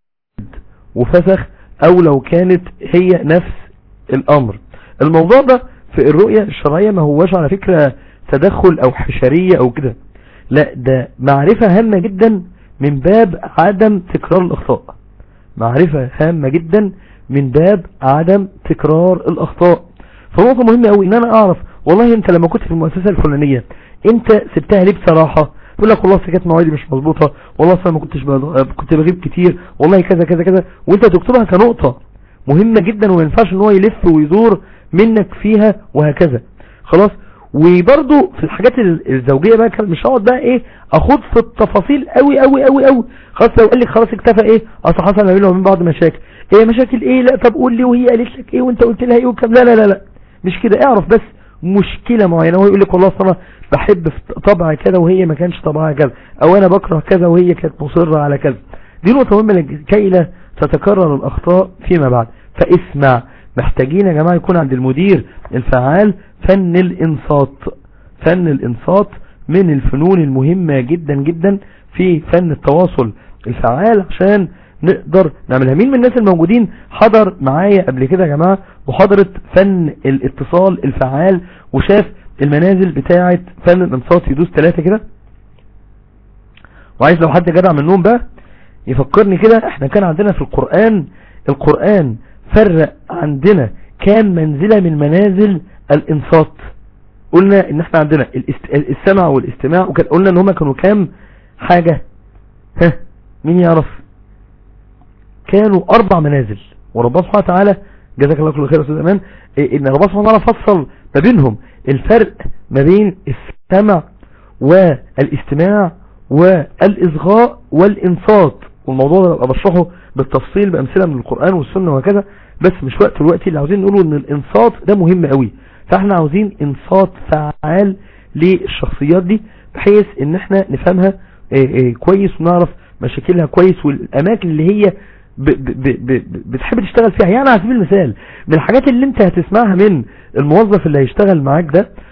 وفسخ او لو كانت هي نفس الامر الموضوع ده في الرؤية الشرعية ما هواش على فكرة تدخل او حشرية او كده لا ده معرفة هامة جدا من باب عدم تكرار الاخطاء معرفة هامة جدا من باب عدم تكرار الاخطاء فنقطة مهمة قوي ان انا اعرف والله انت لما كنت في المؤسسة الفلانية انت سبتها ليه بصراحة يقول لك والله كانت مواعيدي مش مظبوطه والله اصلا ما كنتش كنت بغيب كتير والله كذا كذا كذا وانت تكتبها كنقطه مهمه جدا وما ينفعش ان هو يلف ويدور منك فيها وهكذا خلاص وبرده في الحاجات الزوجيه بقى مش هقعد بقى ايه اخوض في التفاصيل قوي قوي قوي قوي خلاص لو قال لك خلاص اكتفى ايه اصل حصل ما بينه وبين بعض مشاكل ايه مشاكل ايه لا طب قول لي وهي قالت لك ايه وانت قلت لها ايه وكم لا لا لا لا مش كده اعرف بس مشكلة معينة هو يقول لك والله انا بحب طبع كذا وهي ما كانش طبعها كذا او انا بكره كذا وهي كانت مصرة على كذا دي نقطة مهمة كي لا تتكرر الاخطاء فيما بعد فاسمع محتاجين يا جماعة يكون عند المدير الفعال فن الانصات فن الانصات من الفنون المهمة جدا جدا في فن التواصل الفعال عشان نقدر نعملها مين من الناس الموجودين حضر معايا قبل كده يا جماعة محاضرة فن الاتصال الفعال وشاف المنازل بتاعة فن الانصات يدوس ثلاثة كده وعايز لو حد جدع منهم بقى يفكرني كده احنا كان عندنا في القرآن القرآن فرق عندنا كام منزلة من منازل الانصات قلنا ان احنا عندنا السمع والاستماع وكان قلنا ان هما كانوا كام حاجة ها مين يعرف كانوا اربع منازل وربنا سبحانه وتعالى جزاك الله كل خير يا استاذ امان ان ربنا سبحانه وتعالى فصل ما بينهم الفرق ما بين السمع والاستماع والاصغاء والانصات والموضوع ده ببقى بشرحه بالتفصيل بامثله من القران والسنه وكذا بس مش وقت الوقت اللي عاوزين نقوله ان الانصات ده مهم قوي فاحنا عاوزين انصات فعال للشخصيات دي بحيث ان احنا نفهمها كويس ونعرف مشاكلها كويس والاماكن اللي هي ب ب ب بتحب تشتغل فيها يعني على سبيل المثال من الحاجات اللي انت هتسمعها من الموظف اللي هيشتغل معاك ده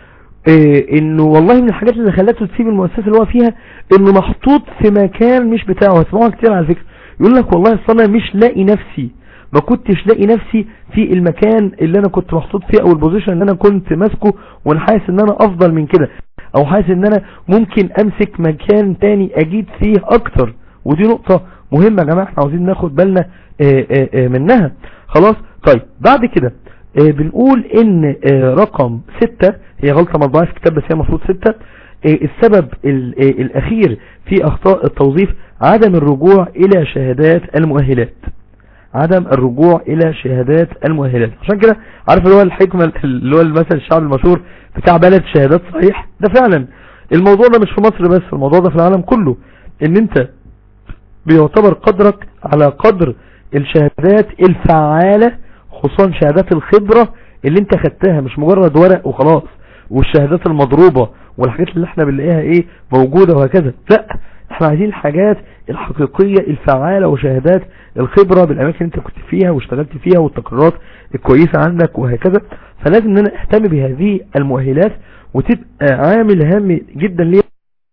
إيه انه والله من الحاجات اللي خلته تسيب المؤسسة اللي هو فيها انه محطوط في مكان مش بتاعه هتسمعوها كتير على فكرة يقول لك والله اصل انا مش لاقي نفسي ما كنتش لاقي نفسي في المكان اللي انا كنت محطوط فيه او البوزيشن اللي انا كنت ماسكه وانا حاسس ان انا افضل من كده او حاسس ان انا ممكن امسك مكان تاني اجيد فيه اكتر ودي نقطة مهمة يا جماعة احنا عاوزين ناخد بالنا آه، آه، آه، منها خلاص طيب بعد كده آه، بنقول ان آه، رقم ستة هي غلطة مطبوعة في الكتاب بس هي المفروض ستة آه، السبب ال- آه، الاخير في اخطاء التوظيف عدم الرجوع الى شهادات المؤهلات عدم الرجوع الى شهادات المؤهلات عشان كده عارف اللي هو الحكمة اللي هو المثل الشعب المشهور بتاع بلد شهادات صحيح ده فعلا الموضوع ده مش في مصر بس الموضوع ده في العالم كله ان انت بيعتبر قدرك على قدر الشهادات الفعالة خصوصا شهادات الخبرة اللي انت خدتها مش مجرد ورق وخلاص والشهادات المضروبة والحاجات اللي احنا بنلاقيها ايه موجودة وهكذا لا احنا عايزين الحاجات الحقيقية الفعالة وشهادات الخبرة بالاماكن اللي انت كنت فيها واشتغلت فيها والتقريرات الكويسة عندك وهكذا فلازم ان انا اهتم بهذه المؤهلات وتبقى عامل هام جدا ليا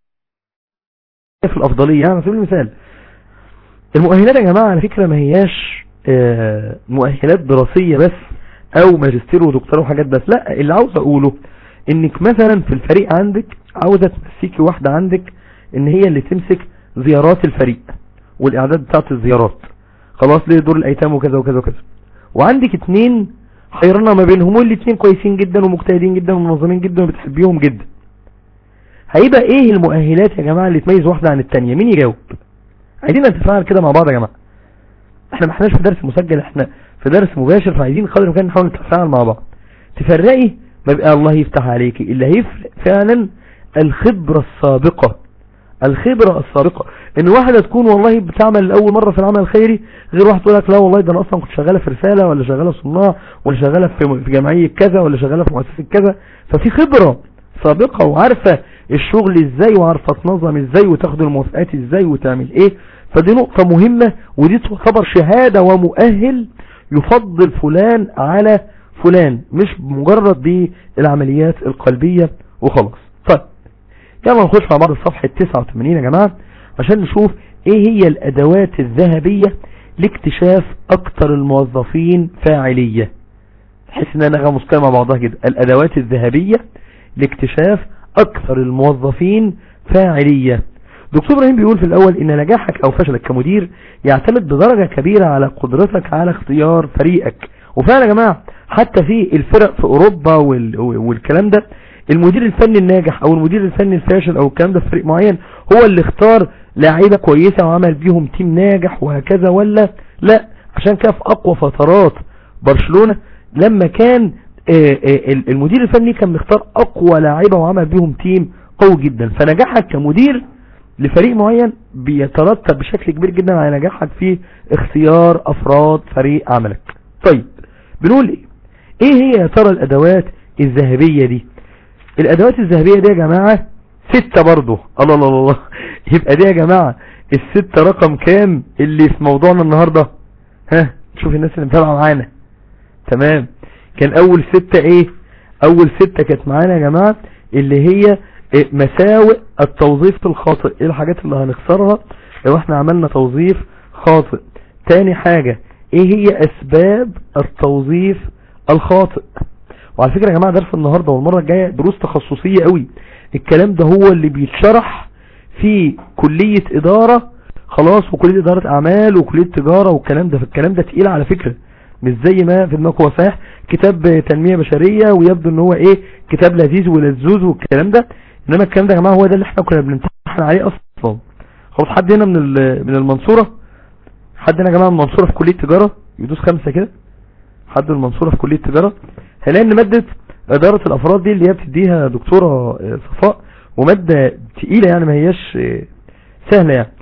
في الافضلية يعني على سبيل المثال المؤهلات يا جماعة على فكرة ما هياش آه، مؤهلات دراسية بس او ماجستير ودكتوراه وحاجات بس لا اللي عاوز اقوله انك مثلا في الفريق عندك عاوزة تمسكي واحدة عندك ان هي اللي تمسك زيارات الفريق والاعداد بتاعت الزيارات خلاص ليه دور الايتام وكذا وكذا وكذا وعندك اتنين حيرنا ما بينهم والاتنين كويسين جدا ومجتهدين جدا ومنظمين جدا وبتحبيهم جدا هيبقى ايه المؤهلات يا جماعة اللي تميز واحدة عن التانية مين يجاوب عايزين نتفاعل كده مع بعض يا جماعة احنا ما احناش في درس مسجل احنا في درس مباشر فعايزين قدر الامكان نحاول نتفاعل مع بعض تفرقي ما بقى الله يفتح عليكي اللي هيفرق فعلا الخبرة السابقة الخبرة السابقة ان واحدة تكون والله بتعمل لأول مرة في العمل الخيري غير واحد تقول لك لا والله ده انا اصلا كنت شغالة في رسالة ولا شغالة صناع ولا شغالة في في جمعية كذا ولا شغالة في مؤسسة كذا ففي خبرة سابقة وعارفة الشغل ازاي وعارفة تنظم ازاي وتاخد الموافقات ازاي وتعمل ايه فدي نقطة مهمة ودي تعتبر شهادة ومؤهل يفضل فلان على فلان مش مجرد دي العمليات القلبية وخلاص طيب يلا نخش مع بعض الصفحة 89 يا جماعة عشان نشوف ايه هي الادوات الذهبية لاكتشاف اكتر الموظفين فاعلية تحس ان انا غمص كده مع بعضها كده الادوات الذهبية لاكتشاف اكثر الموظفين فاعلية دكتور ابراهيم بيقول في الاول ان نجاحك او فشلك كمدير يعتمد بدرجة كبيرة على قدرتك على اختيار فريقك وفعلا يا جماعة حتى في الفرق في اوروبا وال... والكلام ده المدير الفني الناجح او المدير الفني الفاشل او الكلام ده في فريق معين هو اللي اختار لاعيبه كويسة وعمل بيهم تيم ناجح وهكذا ولا لا عشان كده في اقوى فترات برشلونة لما كان آه، آه، المدير الفني كان مختار اقوى لاعيبه وعمل بيهم تيم قوي جدا فنجاحك كمدير لفريق معين بيترتب بشكل كبير جدا على نجاحك في اختيار افراد فريق عملك طيب بنقول ايه ايه هي يا ترى الادوات الذهبية دي الادوات الذهبية دي يا جماعة ستة برضو الله الله الله يبقى دي يا جماعة الستة رقم كام اللي في موضوعنا النهاردة ها شوف الناس اللي متابعة معانا تمام كان اول ستة ايه اول ستة كانت معانا يا جماعة اللي هي إيه مساوئ التوظيف الخاطئ ايه الحاجات اللي هنخسرها لو احنا عملنا توظيف خاطئ تاني حاجة ايه هي اسباب التوظيف الخاطئ وعلى فكرة يا جماعة درس النهاردة والمرة الجاية دروس تخصصية قوي الكلام ده هو اللي بيتشرح في كلية ادارة خلاص وكلية ادارة اعمال وكلية تجارة والكلام ده فالكلام ده تقيل على فكرة مش زي ما في دماغك هو صحيح كتاب تنمية بشرية ويبدو ان هو ايه كتاب لذيذ ولذوذ والكلام ده انما الكلام ده يا جماعة هو ده اللي احنا كنا بنمتحن عليه اصلا خلاص حد هنا من من المنصورة حد هنا يا جماعة من المنصورة في كلية تجارة يدوس خمسة كده حد من المنصورة في كلية تجارة هنلاقي ان مادة ادارة الافراد دي اللي هي بتديها دكتورة صفاء ومادة تقيلة يعني ما هياش سهلة يعني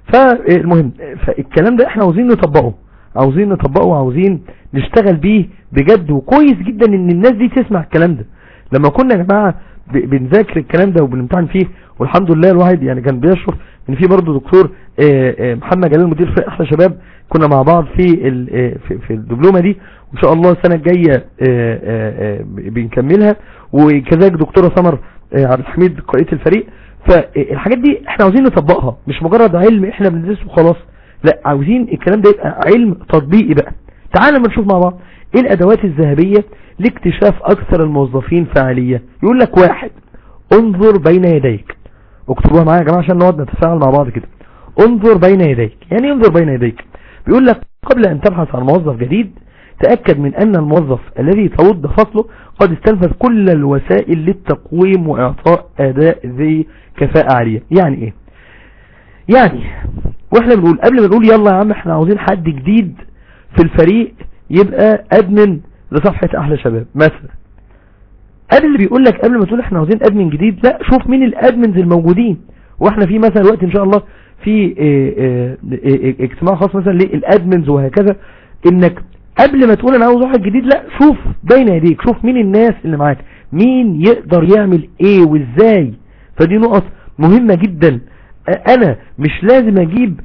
فالمهم فالكلام ده احنا عاوزين نطبقه عاوزين نطبقه وعاوزين نشتغل بيه بجد وكويس جدا ان الناس دي تسمع الكلام ده لما كنا يا جماعة بنذاكر الكلام ده وبنمتحن فيه والحمد لله الواحد يعني كان بيشرف ان في برضه دكتور محمد جلال مدير فريق احلى شباب كنا مع بعض في في, في الدبلومه دي وان شاء الله السنة الجاية آه، آه، آه، بنكملها وكذلك دكتورة سمر آه، عبد الحميد قائدة الفريق فالحاجات دي احنا عاوزين نطبقها مش مجرد علم احنا بندرسه وخلاص لا عاوزين الكلام ده يبقى علم تطبيقي بقى تعالى ما نشوف مع بعض ايه الادوات الذهبية لاكتشاف اكثر الموظفين فعالية يقول لك واحد انظر بين يديك اكتبوها معايا يا جماعة عشان نقعد نتفاعل مع بعض كده انظر بين يديك يعني انظر بين يديك بيقول لك قبل ان تبحث عن موظف جديد تأكد من ان الموظف الذي تود فصله قد استنفذ كل الوسائل للتقويم واعطاء اداء ذي كفاءة عالية يعني ايه يعني واحنا بنقول قبل ما نقول يلا يا عم احنا عاوزين حد جديد في الفريق يبقى ادمن لصفحة احلى شباب مثلا قبل اللي بيقول لك قبل ما تقول احنا عاوزين ادمن جديد لا شوف مين الادمنز الموجودين واحنا في مثلا الوقت ان شاء الله في اه اه اه اجتماع خاص مثلا للادمنز وهكذا انك قبل ما تقول انا عاوز واحد جديد لا شوف بين يديك شوف مين الناس اللي معاك مين يقدر يعمل ايه وازاي فدي نقط مهمة جدا انا مش لازم اجيب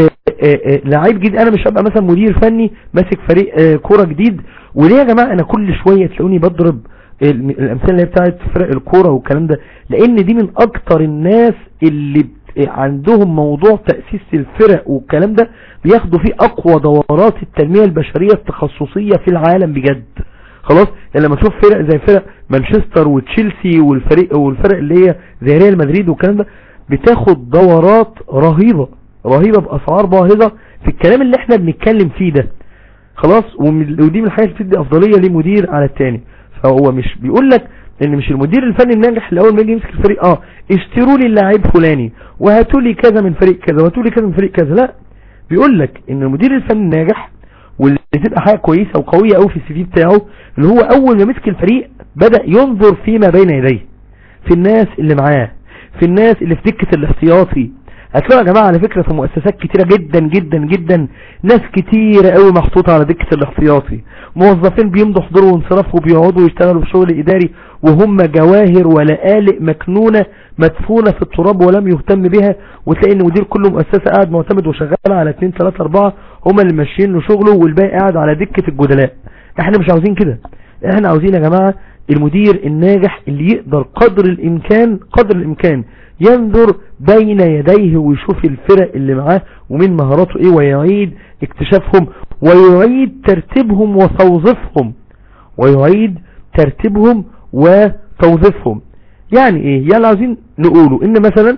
لعيب جديد انا مش هبقى مثلا مدير فني ماسك فريق كورة جديد وليه يا جماعة انا كل شوية تلاقوني بضرب الامثله اللي هي بتاعت فرق الكوره والكلام ده لان دي من اكتر الناس اللي عندهم موضوع تأسيس الفرق والكلام ده بياخدوا فيه اقوى دورات التنمية البشرية التخصصية في العالم بجد خلاص يعني لما تشوف فرق زي فرق مانشستر وتشيلسي والفريق والفرق اللي هي زي ريال مدريد والكلام ده بتاخد دورات رهيبة رهيبة باسعار باهظة في الكلام اللي احنا بنتكلم فيه ده خلاص ودي من الحاجات اللي بتدي افضلية لمدير على التاني فهو مش بيقول لك ان مش المدير الفني الناجح اللي اول ما يجي يمسك الفريق اه اشتروا لي اللاعب فلاني وهاتوا لي كذا من فريق كذا وهاتوا لي كذا من فريق كذا لا بيقول لك ان المدير الفني الناجح واللي تبقى حاجه كويسه وقويه قوي في السي في بتاعه اللي هو اول ما مسك الفريق بدا ينظر فيما بين يديه في الناس اللي معاه في الناس اللي في دكه الاحتياطي هتلاقوا يا جماعة على فكرة في مؤسسات كتيرة جدا جدا جدا ناس كتيرة قوي محطوطة على دكة الاحتياطي موظفين بيمضوا حضور وانصراف وبيقعدوا يشتغلوا في شغل اداري وهم جواهر ولآلئ مكنونة مدفونة في التراب ولم يهتم بها وتلاقي ان مدير كل مؤسسة قاعد معتمد وشغال على 2 3 4 هم اللي ماشيين له شغله والباقي قاعد على دكة الجدلاء احنا مش عاوزين كده احنا عاوزين يا جماعة المدير الناجح اللي يقدر قدر الامكان قدر الامكان ينظر بين يديه ويشوف الفرق اللي معاه ومن مهاراته ايه ويعيد اكتشافهم ويعيد ترتيبهم وتوظيفهم ويعيد ترتيبهم وتوظيفهم يعني ايه يعني عاوزين نقوله ان مثلا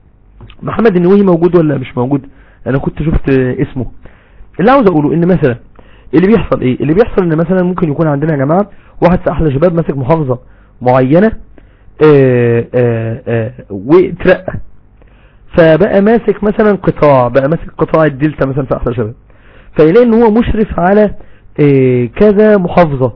محمد النووي موجود ولا مش موجود انا كنت شفت اسمه اللي عاوز اقوله ان مثلا اللي بيحصل ايه اللي بيحصل ان مثلا ممكن يكون عندنا يا جماعة واحد في احلى شباب ماسك محافظة معينة آآ آآ واترقى فبقى ماسك مثلا قطاع بقى ماسك قطاع الدلتا مثلا في احلى شباب فيلاقي ان هو مشرف على كذا محافظة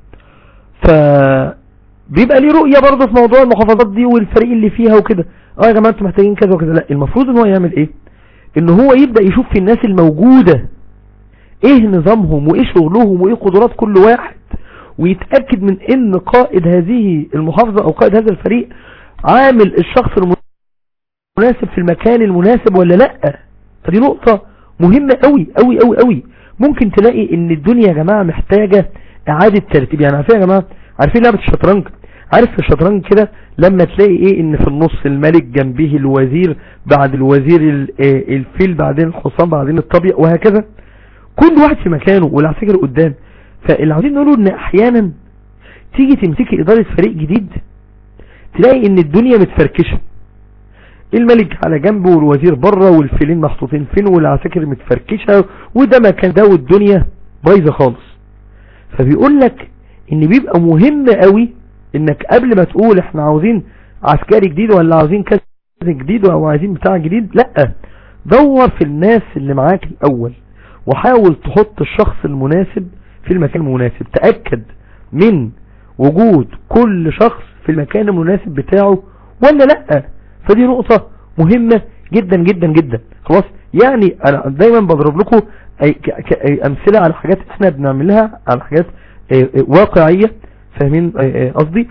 فبيبقى ليه رؤية برضه في موضوع المحافظات دي والفريق اللي فيها وكده اه يا جماعة انتوا محتاجين كذا وكذا لا المفروض ان هو يعمل ايه ان هو يبدأ يشوف في الناس الموجودة ايه نظامهم وايه شغلهم وايه قدرات كل واحد ويتأكد من ان قائد هذه المحافظة او قائد هذا الفريق عامل الشخص المناسب في المكان المناسب ولا لا فدي نقطة مهمة قوي قوي قوي قوي ممكن تلاقي ان الدنيا يا جماعة محتاجة اعادة ترتيب يعني عارفين يا جماعة عارفين لعبة الشطرنج عارف في الشطرنج كده لما تلاقي ايه ان في النص الملك جنبه الوزير بعد الوزير الفيل بعدين الحصان بعدين الطبيع وهكذا كل واحد في مكانه والعساكر قدام فاللي عاوزين نقوله ان احيانا تيجي تمسكي ادارة فريق جديد تلاقي ان الدنيا متفركشة الملك على جنبه والوزير بره والفيلين محطوطين فين والعساكر متفركشة وده مكان ده والدنيا بايظة خالص فبيقول لك ان بيبقى مهم قوي انك قبل ما تقول احنا عاوزين عسكري جديد ولا عاوزين كذا جديد او عايزين بتاع جديد لا دور في الناس اللي معاك الاول وحاول تحط الشخص المناسب في المكان المناسب تأكد من وجود كل شخص في المكان المناسب بتاعه ولا لا فدي نقطة مهمة جدا جدا جدا خلاص يعني انا دايما بضرب لكم أي أي امثلة على حاجات احنا بنعملها على حاجات واقعية فاهمين قصدي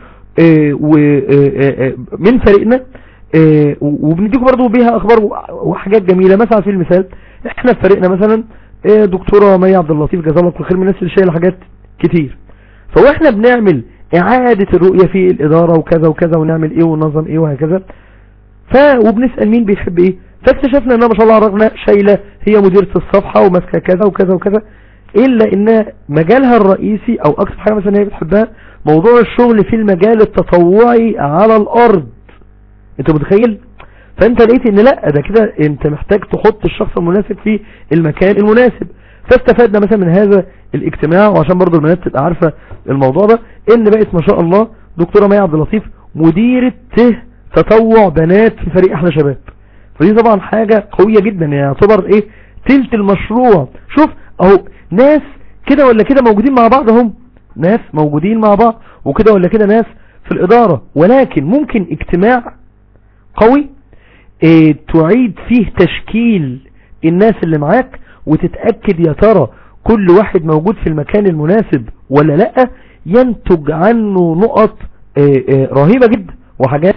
ومن فريقنا وبنديكم برضو بيها اخبار وحاجات جميلة مثلا في المثال احنا في فريقنا مثلا دكتورة مي عبد اللطيف جزاها الله كل خير من الناس اللي شايله حاجات كتير فواحنا بنعمل اعادة الرؤية في الادارة وكذا وكذا ونعمل ايه وننظم ايه وهكذا ف وبنسأل مين بيحب ايه فاكتشفنا انها ما شاء الله رغم شايلة هي مديرة الصفحة وماسكة كذا وكذا وكذا الا ان مجالها الرئيسي او اكثر حاجة مثلا هي بتحبها موضوع الشغل في المجال التطوعي على الارض انت متخيل فانت لقيت ان لا ده كده انت محتاج تحط الشخص المناسب في المكان المناسب فاستفدنا مثلا من هذا الاجتماع وعشان برضو البنات تبقى عارفة الموضوع ده ان بقت ما شاء الله دكتورة مي عبد اللطيف مديرة ته تطوع بنات في فريق احلى شباب فدي طبعا حاجة قوية جدا يعني يعتبر ايه تلت المشروع شوف اهو ناس كده ولا كده موجودين مع بعض هم ناس موجودين مع بعض وكده ولا كده ناس في الادارة ولكن ممكن اجتماع قوي اه تعيد فيه تشكيل الناس اللي معاك وتتأكد يا ترى كل واحد موجود في المكان المناسب ولا لا ينتج عنه نقط اه اه رهيبة جدا وحاجات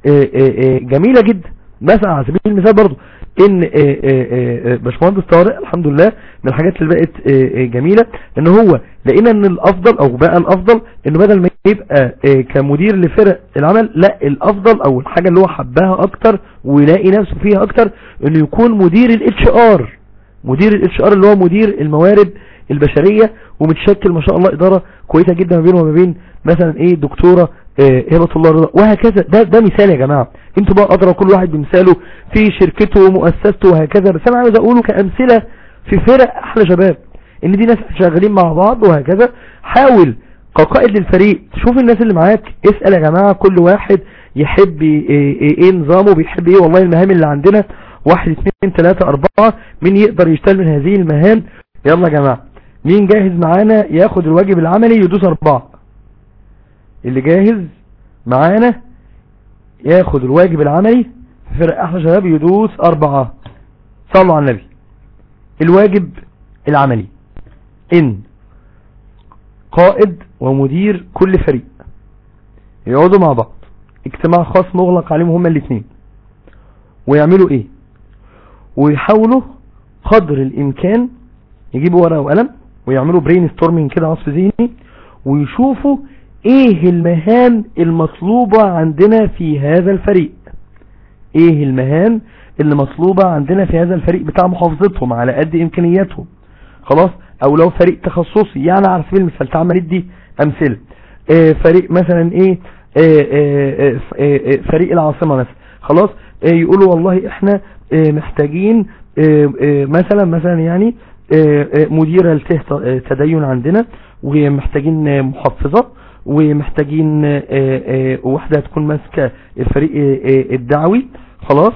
جميلة جدا مثلا على سبيل المثال برضو ان باشمهندس طارق الحمد لله من الحاجات اللي بقت جميلة ان هو لقينا ان الافضل او بقى الافضل انه بدل ما يبقى كمدير لفرق العمل لا الافضل او الحاجة اللي هو حبها اكتر ويلاقي نفسه فيها اكتر انه يكون مدير الاتش ار مدير الاتش ار اللي هو مدير الموارد البشرية ومتشكل ما شاء الله ادارة كويسة جدا ما بينه وما بين مثلا ايه دكتورة هبة الله رضا وهكذا ده ده مثال يا جماعة انتوا بقى ادرى كل واحد بمثاله في شركته ومؤسسته وهكذا بس انا عاوز اقوله كامثلة في فرق احلى شباب ان دي ناس شغالين مع بعض وهكذا حاول كقائد للفريق تشوف الناس اللي معاك اسأل يا جماعة كل واحد يحب ايه, ايه, ايه نظامه بيحب ايه والله المهام اللي عندنا واحد اثنين ثلاثة اربعة مين يقدر يشتغل من هذه المهام يلا يا جماعة مين جاهز معانا ياخد الواجب العملي يدوس اربعة اللي جاهز معانا ياخد الواجب العملي في فرق احلى شباب يدوس اربعة صلوا على النبي الواجب العملي ان قائد ومدير كل فريق يقعدوا مع بعض اجتماع خاص مغلق عليهم هما الاثنين ويعملوا ايه ويحاولوا قدر الامكان يجيبوا ورقة وقلم ويعملوا برين ستورمينج كده عصف ذهني ويشوفوا ايه المهام المطلوبة عندنا في هذا الفريق ايه المهام اللي مطلوبة عندنا في هذا الفريق بتاع محافظتهم على قد امكانياتهم خلاص او لو فريق تخصصي يعني على سبيل المثال تعمل دي امثله اه فريق مثلا ايه اه اه اه فريق العاصمة مثلا خلاص اه يقولوا والله احنا اه محتاجين اه اه مثلا مثلا يعني اه اه مديرة لته تدين عندنا ومحتاجين محفظة ومحتاجين اه اه واحدة تكون ماسكة الفريق اه الدعوي خلاص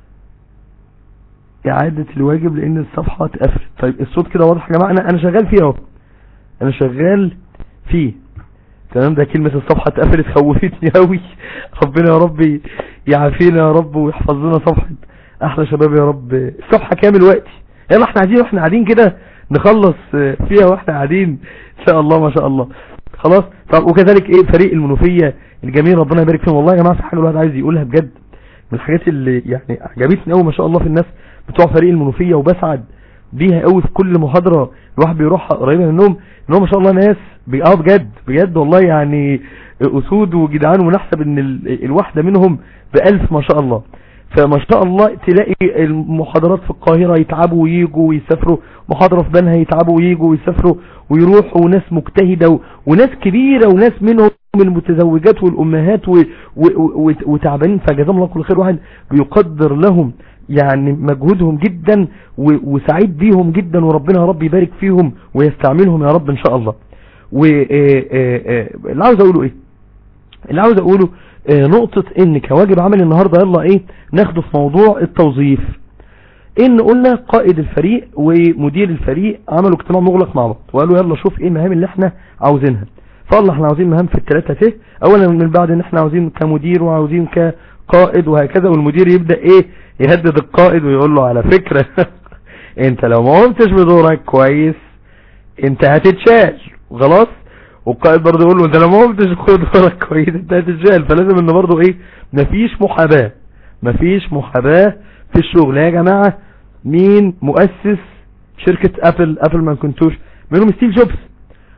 اعادة الواجب لان الصفحة اتقفلت طيب الصوت كده واضح يا جماعة انا انا شغال فيه اهو انا شغال فيه تمام ده كلمة الصفحة اتقفلت خوفتني قوي ربنا يا رب يعافينا يا رب ويحفظ لنا صفحة احلى شباب يا رب الصفحة كامل وقتي يلا احنا قاعدين واحنا قاعدين كده نخلص فيها واحنا قاعدين ان شاء الله ما شاء الله خلاص طب وكذلك ايه فريق المنوفية الجميل ربنا يبارك فيهم والله يا جماعة في حاجة الواحد عايز يقولها بجد من الحاجات اللي يعني عجبتني قوي ما شاء الله في الناس بتوع فريق المنوفية وبسعد بيها قوي في كل محاضرة الواحد بيروحها قريبة منهم انهم ما شاء الله ناس اه بجد بجد والله يعني اسود وجدعان ونحسب ان الواحدة منهم بألف ما شاء الله فما شاء الله تلاقي المحاضرات في القاهرة يتعبوا ويجوا ويسافروا محاضرة في بنها يتعبوا ويجوا ويسافروا ويروحوا وناس مجتهدة و... وناس كبيرة وناس منهم من المتزوجات والأمهات و... و... و... وتعبانين فجزاهم الله كل خير واحد بيقدر لهم يعني مجهودهم جدا و... وسعيد بيهم جدا وربنا يا رب يبارك فيهم ويستعملهم يا رب ان شاء الله واللي عاوز اقوله ايه اللي عاوز اقوله اه نقطة ان كواجب عمل النهاردة يلا ايه ناخده في موضوع التوظيف ان قلنا قائد الفريق ومدير الفريق عملوا اجتماع مغلق مع بعض وقالوا يلا شوف ايه المهام اللي احنا عاوزينها فقالنا احنا عاوزين مهام في الثلاثة ته اولا من بعد ان احنا عاوزين كمدير وعاوزين كقائد وهكذا والمدير يبدأ ايه يهدد القائد ويقول له على فكرة انت لو ما قمتش بدورك كويس انت هتتشال خلاص والقائد برضه يقول له انت لو ما قمتش بدورك كويس انت هتتشال فلازم ان برضه ايه مفيش محاباة مفيش محاباة في الشغل يا جماعة مين مؤسس شركة ابل ابل ما كنتوش منهم ستيف جوبز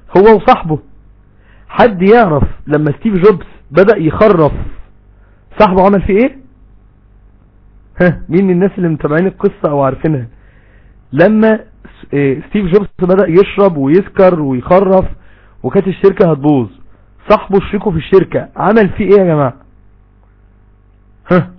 هو وصاحبه حد يعرف لما ستيف جوبز بدأ يخرف صاحبه عمل فيه ايه ها مين من الناس اللي متابعين القصة او عارفينها لما س- إيه، ستيف جوبز بدأ يشرب ويسكر ويخرف وكانت الشركة هتبوظ صاحبه شريكه في الشركة عمل فيه ايه يا جماعة ها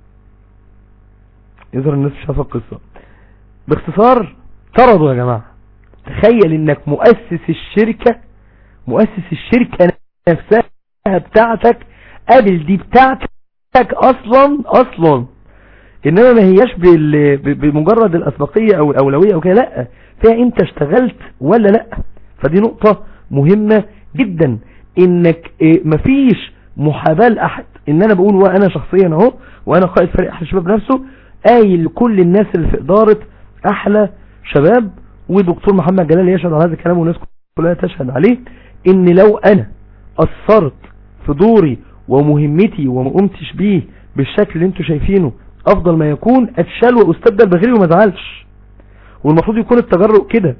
يظهر الناس مش عارفه القصة باختصار طردوا يا جماعة تخيل انك مؤسس الشركة مؤسس الشركة نفسها بتاعتك قابل دي بتاعتك اصلا اصلا انما ما هياش بال- ب- بمجرد الاسبقية او الاولوية او كده لا فيها انت اشتغلت ولا لا فدي نقطة مهمة جدا انك إيه، مفيش محاباة لاحد ان انا بقول وانا شخصيا اهو وانا قائد فريق احلى شباب نفسه قايل لكل الناس اللي في ادارة احلى شباب ودكتور محمد جلال يشهد على هذا الكلام والناس كلها تشهد عليه ان لو انا قصرت في دوري ومهمتي وما قمتش بيه بالشكل اللي انتوا شايفينه افضل ما يكون اتشال واستبدل بغيري وما ازعلش والمفروض يكون التجرؤ كده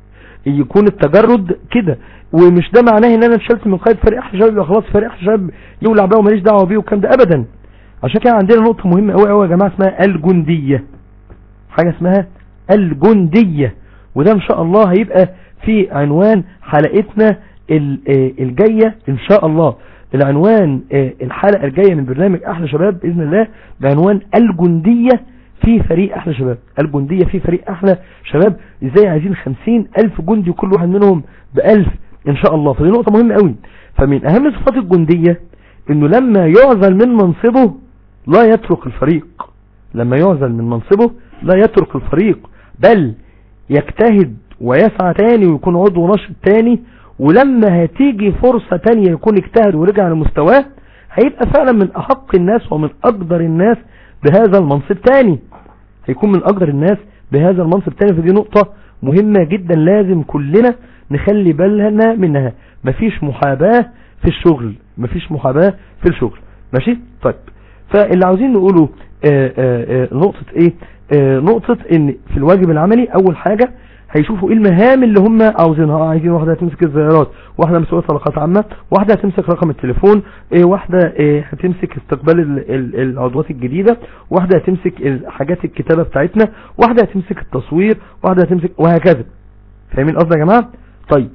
يكون التجرد كده ومش ده معناه ان انا اتشلت من قائد فريق احلى شباب يبقى خلاص فريق احلى شباب يولع بقى وماليش دعوه بيه والكلام ده ابدا عشان كده عندنا نقطه مهمه قوي قوي يا جماعه اسمها الجنديه حاجه اسمها الجنديه وده ان شاء الله هيبقى في عنوان حلقتنا ال- آه الجايه ان شاء الله العنوان آه الحلقه الجايه من برنامج احلى شباب باذن الله بعنوان الجنديه في فريق احلى شباب الجندية في فريق احلى شباب ازاي عايزين خمسين الف جندي كل واحد منهم بألف ان شاء الله فدي نقطة مهمة قوي فمن اهم صفات الجندية انه لما يعزل من منصبه لا يترك الفريق لما يعزل من منصبه لا يترك الفريق بل يجتهد ويسعى تاني ويكون عضو نشط تاني ولما هتيجي فرصة تانية يكون اجتهد ورجع لمستواه هيبقى فعلا من احق الناس ومن اقدر الناس بهذا المنصب تاني هيكون من اقدر الناس بهذا المنصب تاني فدي نقطة مهمة جدا لازم كلنا نخلي بالنا منها مفيش محاباة في الشغل مفيش محاباة في الشغل ماشي طيب فاللي عاوزين نقوله آآ آآ نقطة ايه آآ نقطة ان في الواجب العملي اول حاجة هيشوفوا ايه المهام اللي هم عاوزينها آه، عايزين واحدة هتمسك الزيارات واحدة مسؤولة طلقات عامة واحدة هتمسك رقم التليفون إيه واحدة إيه هتمسك استقبال ال- ال- العضوات الجديدة واحدة هتمسك ال- حاجات الكتابة بتاعتنا واحدة هتمسك التصوير واحدة هتمسك وهكذا فاهمين قصدي يا جماعة طيب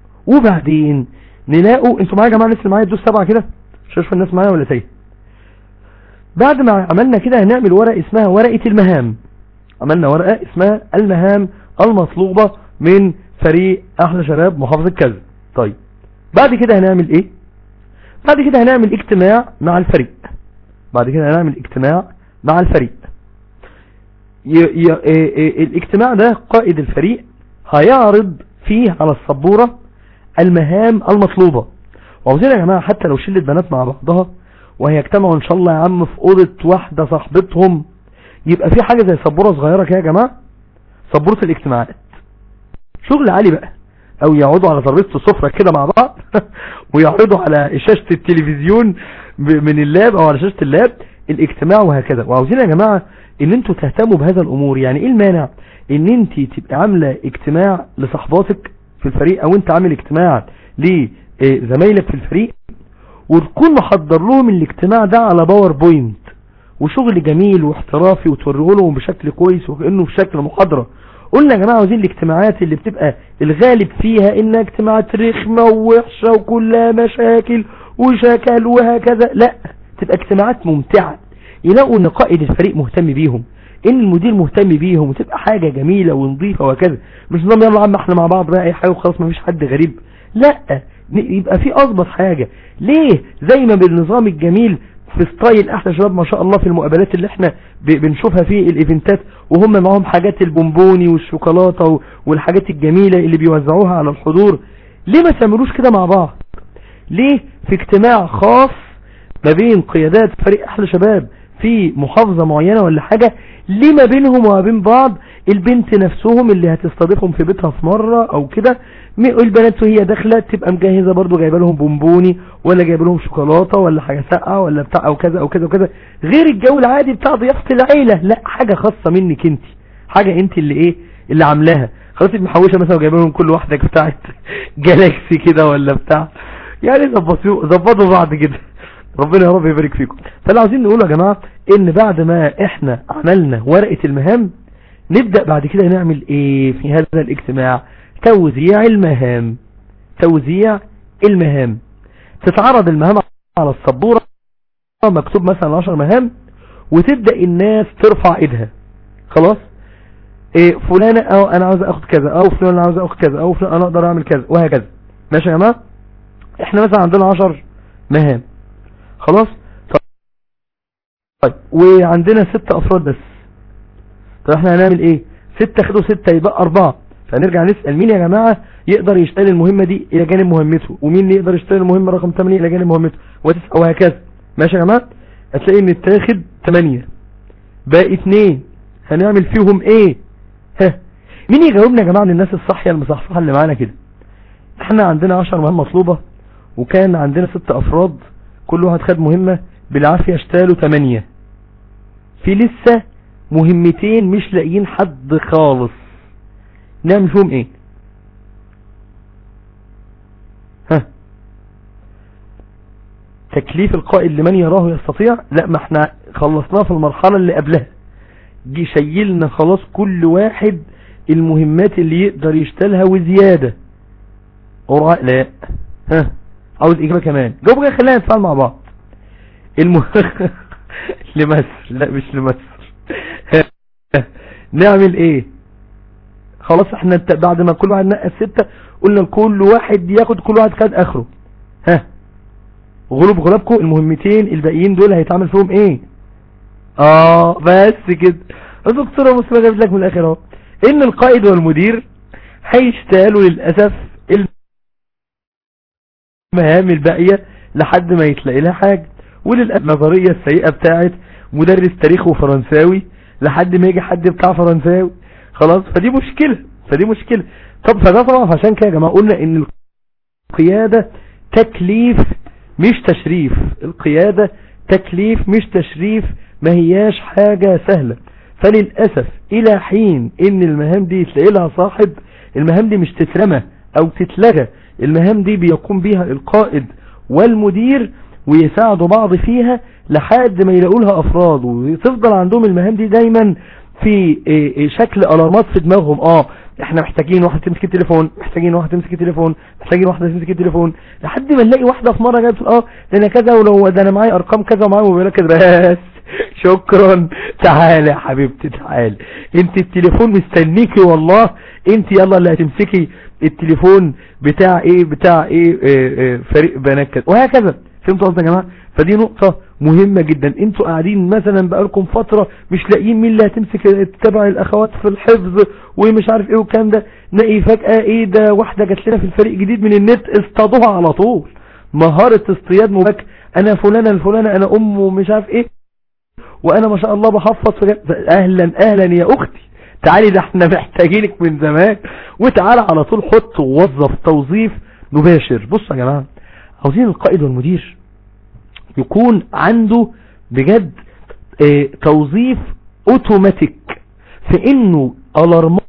وبعدين نلاقوا انتوا معايا يا جماعة الناس اللي معايا تدوس سبعة كده مش عارف الناس معايا ولا تايه بعد ما عملنا كده هنعمل ورقة اسمها ورقة المهام عملنا ورقة اسمها المهام المطلوبة من فريق احلى شباب محافظة كذا طيب بعد كده هنعمل ايه بعد كده هنعمل اجتماع مع الفريق بعد كده هنعمل اجتماع مع الفريق ي... ي... إيه إيه الاجتماع ده قائد الفريق هيعرض فيه على السبورة المهام المطلوبة وعاوزين يا جماعة حتى لو شلة بنات مع بعضها وهيجتمعوا ان شاء الله يا عم في اوضة واحدة صاحبتهم يبقى في حاجة زي سبورة صغيرة كده يا جماعة سبورة الاجتماعات شغل عالي بقى او يقعدوا على ترابيزه السفرة كده مع بعض ويعرضوا على شاشة التلفزيون ب- من اللاب او على شاشة اللاب الاجتماع وهكذا وعاوزين يا جماعة ان انتوا تهتموا بهذا الامور يعني ايه المانع ان انت تبقى عاملة اجتماع لصحباتك في الفريق او انت عامل اجتماع لزمايلك في الفريق وتكون محضر لهم الاجتماع ده على باوربوينت وشغل جميل واحترافي وتوريه لهم بشكل كويس وكأنه في شكل محاضرة قلنا يا جماعة عاوزين الاجتماعات اللي بتبقى الغالب فيها انها اجتماعات رخمة ووحشة وكلها مشاكل وشكل وهكذا لا تبقى اجتماعات ممتعة يلاقوا ان قائد الفريق مهتم بيهم ان المدير مهتم بيهم وتبقى حاجة جميلة ونظيفة وكذا مش نظام يلا يا عم احنا مع بعض بقى اي حاجة وخلاص مفيش حد غريب لا يبقى في اضبط حاجة ليه زي ما بالنظام الجميل في ستايل احلى شباب ما شاء الله في المقابلات اللي احنا ب- بنشوفها في الايفنتات وهم معاهم حاجات البونبوني والشوكولاتة و- والحاجات الجميلة اللي بيوزعوها على الحضور ليه ما تعملوش كده مع بعض ليه في اجتماع خاص ما بين قيادات فريق احلى شباب في محافظة معينة ولا حاجة ليه ما بينهم وما بين بعض البنت نفسهم اللي هتستضيفهم في بيتها في مرة او كده م- البنات وهي داخلة تبقى مجهزة برضو جايبه لهم بونبوني ولا جايبه لهم شوكولاتة ولا حاجة ساقعة ولا بتاع او كذا او كذا وكذا غير الجو العادي بتاع ضيافة العيلة لا حاجة خاصة منك انت حاجة انت اللي ايه اللي عاملاها خلاص محوشه مثلا وجايبه لهم كل واحده بتاعت جالاكسي كده ولا بتاع يعني ظبطوا ظبطوا بعض كده ربنا يا رب يبارك فيكم فاللي عاوزين نقوله يا جماعه ان بعد ما احنا عملنا ورقه المهام نبدا بعد كده نعمل ايه في هذا الاجتماع توزيع المهام توزيع المهام تتعرض المهام على السبوره مكتوب مثلا 10 مهام وتبدا الناس ترفع ايدها خلاص إيه فلانة او انا عاوز اخد كذا او فلان انا عاوز اخد كذا او فلان انا اقدر اعمل كذا وهكذا ماشي يا جماعه احنا مثلا عندنا 10 مهام خلاص طيب وعندنا ست افراد بس طب احنا هنعمل ايه ستة خدوا ستة يبقى اربعة فنرجع نسأل مين يا جماعة يقدر يشتغل المهمة دي الى جانب مهمته ومين اللي يقدر يشتغل المهمة رقم 8 الى جانب مهمته وتسأل وهكذا ماشي يا جماعة هتلاقي ان اتاخد 8 باقي اتنين هنعمل فيهم ايه ها مين يجاوبنا يا جماعة من الناس الصحية المصحصحة اللي معانا كده احنا عندنا 10 مهام مطلوبة وكان عندنا ست افراد كل واحد خد مهمة بالعافية اشتالوا 8 في لسه مهمتين مش لاقيين حد خالص نعمل فيهم ايه ها تكليف القائد لمن يراه يستطيع لا ما احنا خلصناه في المرحلة اللي قبلها جي شيلنا خلاص كل واحد المهمات اللي يقدر يشتغلها وزيادة قراء لا ها عاوز اجابة كمان جاوب كده خلينا نتفاعل مع بعض الم... لمصر لا مش لمصر نعمل ايه خلاص احنا انت بعد ما كل واحد نقى ستة قلنا لكل واحد ياخد كل واحد خد اخره ها غلوب غلابكم المهمتين الباقيين دول هيتعمل فيهم ايه اه بس كده الدكتورة مسلمة جابت لك من الاخر اهو ان القائد والمدير هيشتغلوا للاسف المهام الباقية لحد ما يتلاقي لها حاجة وللأسف النظرية السيئة بتاعت مدرس تاريخ وفرنساوي لحد ما يجي حد بتاع فرنساوي خلاص فدي مشكلة فدي مشكلة طب فده طبعا عشان كده يا جماعة قلنا ان القيادة تكليف مش تشريف القيادة تكليف مش تشريف ما هياش حاجة سهلة فللأسف الى حين ان المهام دي تلاقي لها صاحب المهام دي مش تترمى او تتلغى المهام دي بيقوم بيها القائد والمدير ويساعدوا بعض فيها لحد ما يلاقوا لها افراد وتفضل عندهم المهام دي دايما في شكل الارمات في دماغهم اه احنا محتاجين واحد تمسك التليفون محتاجين واحد تمسك التليفون محتاجين واحده تمسك التليفون لحد ما نلاقي واحده في مره جايه تقول اه ده انا كذا ولو ده انا معايا ارقام كذا ومعايا موبايلات كده بس شكرا تعالى يا حبيبتي تعالى انت التليفون مستنيكي والله انت يلا اللي هتمسكي التليفون بتاع ايه بتاع ايه, ايه, ايه فريق بنات كده وهكذا فهمتوا قصدي يا جماعه فدي نقطة مهمة جدا انتوا قاعدين مثلا بقالكم فترة مش لاقيين مين اللي هتمسك تبع الاخوات في الحفظ ومش عارف ايه والكلام ده نلاقي فجأة ايه ده واحدة جات لنا في الفريق جديد من النت اصطادوها على طول مهارة اصطياد مباك انا فلانة الفلانة انا ام ومش عارف ايه وانا ما شاء الله بحفظ اهلا اهلا يا اختي تعالي ده احنا محتاجينك من زمان وتعالى على طول حط ووظف توظيف مباشر بصوا يا جماعة عاوزين القائد والمدير يكون عنده بجد اه توظيف اوتوماتيك في انه الارمات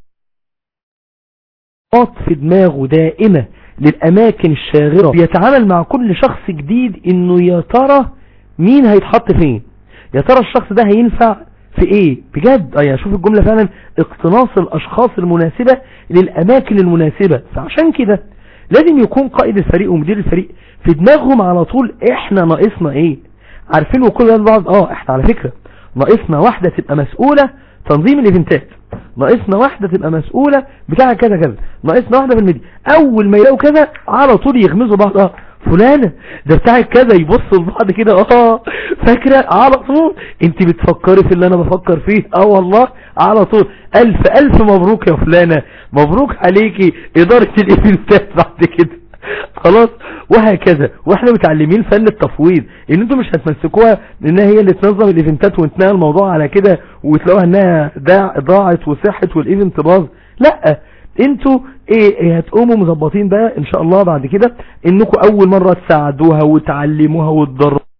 في دماغه دائمة للاماكن الشاغرة بيتعامل مع كل شخص جديد انه يا ترى مين هيتحط فين يا ترى الشخص ده هينفع في ايه بجد اه شوف الجملة فعلا اقتناص الاشخاص المناسبة للاماكن المناسبة فعشان كده لازم يكون قائد الفريق ومدير الفريق في دماغهم على طول احنا ناقصنا ايه عارفين وكل ده بعض اه احنا على فكرة ناقصنا واحدة تبقى مسؤولة تنظيم الايفنتات ناقصنا واحدة تبقى مسؤولة بتاع كذا كذا ناقصنا واحدة في الميديا اول ما يلاقوا كذا على طول يغمزوا بعض اه فلانة ده بتاعك كذا يبصوا لبعض كده اه فاكرة على طول انت بتفكري في اللي انا بفكر فيه اه والله على طول الف الف مبروك يا فلانة مبروك عليكي ادارة الايفنتات بعد كده خلاص وهكذا واحنا متعلمين فن التفويض ان انتوا مش هتمسكوها انها هي اللي تنظم الايفنتات وانتهى الموضوع على كده وتلاقوها انها ضاعت وصحت والايفنت باظ لا انتوا ايه, ايه هتقوموا مظبطين بقى ان شاء الله بعد كده انكم اول مرة تساعدوها وتعلموها وتدربوها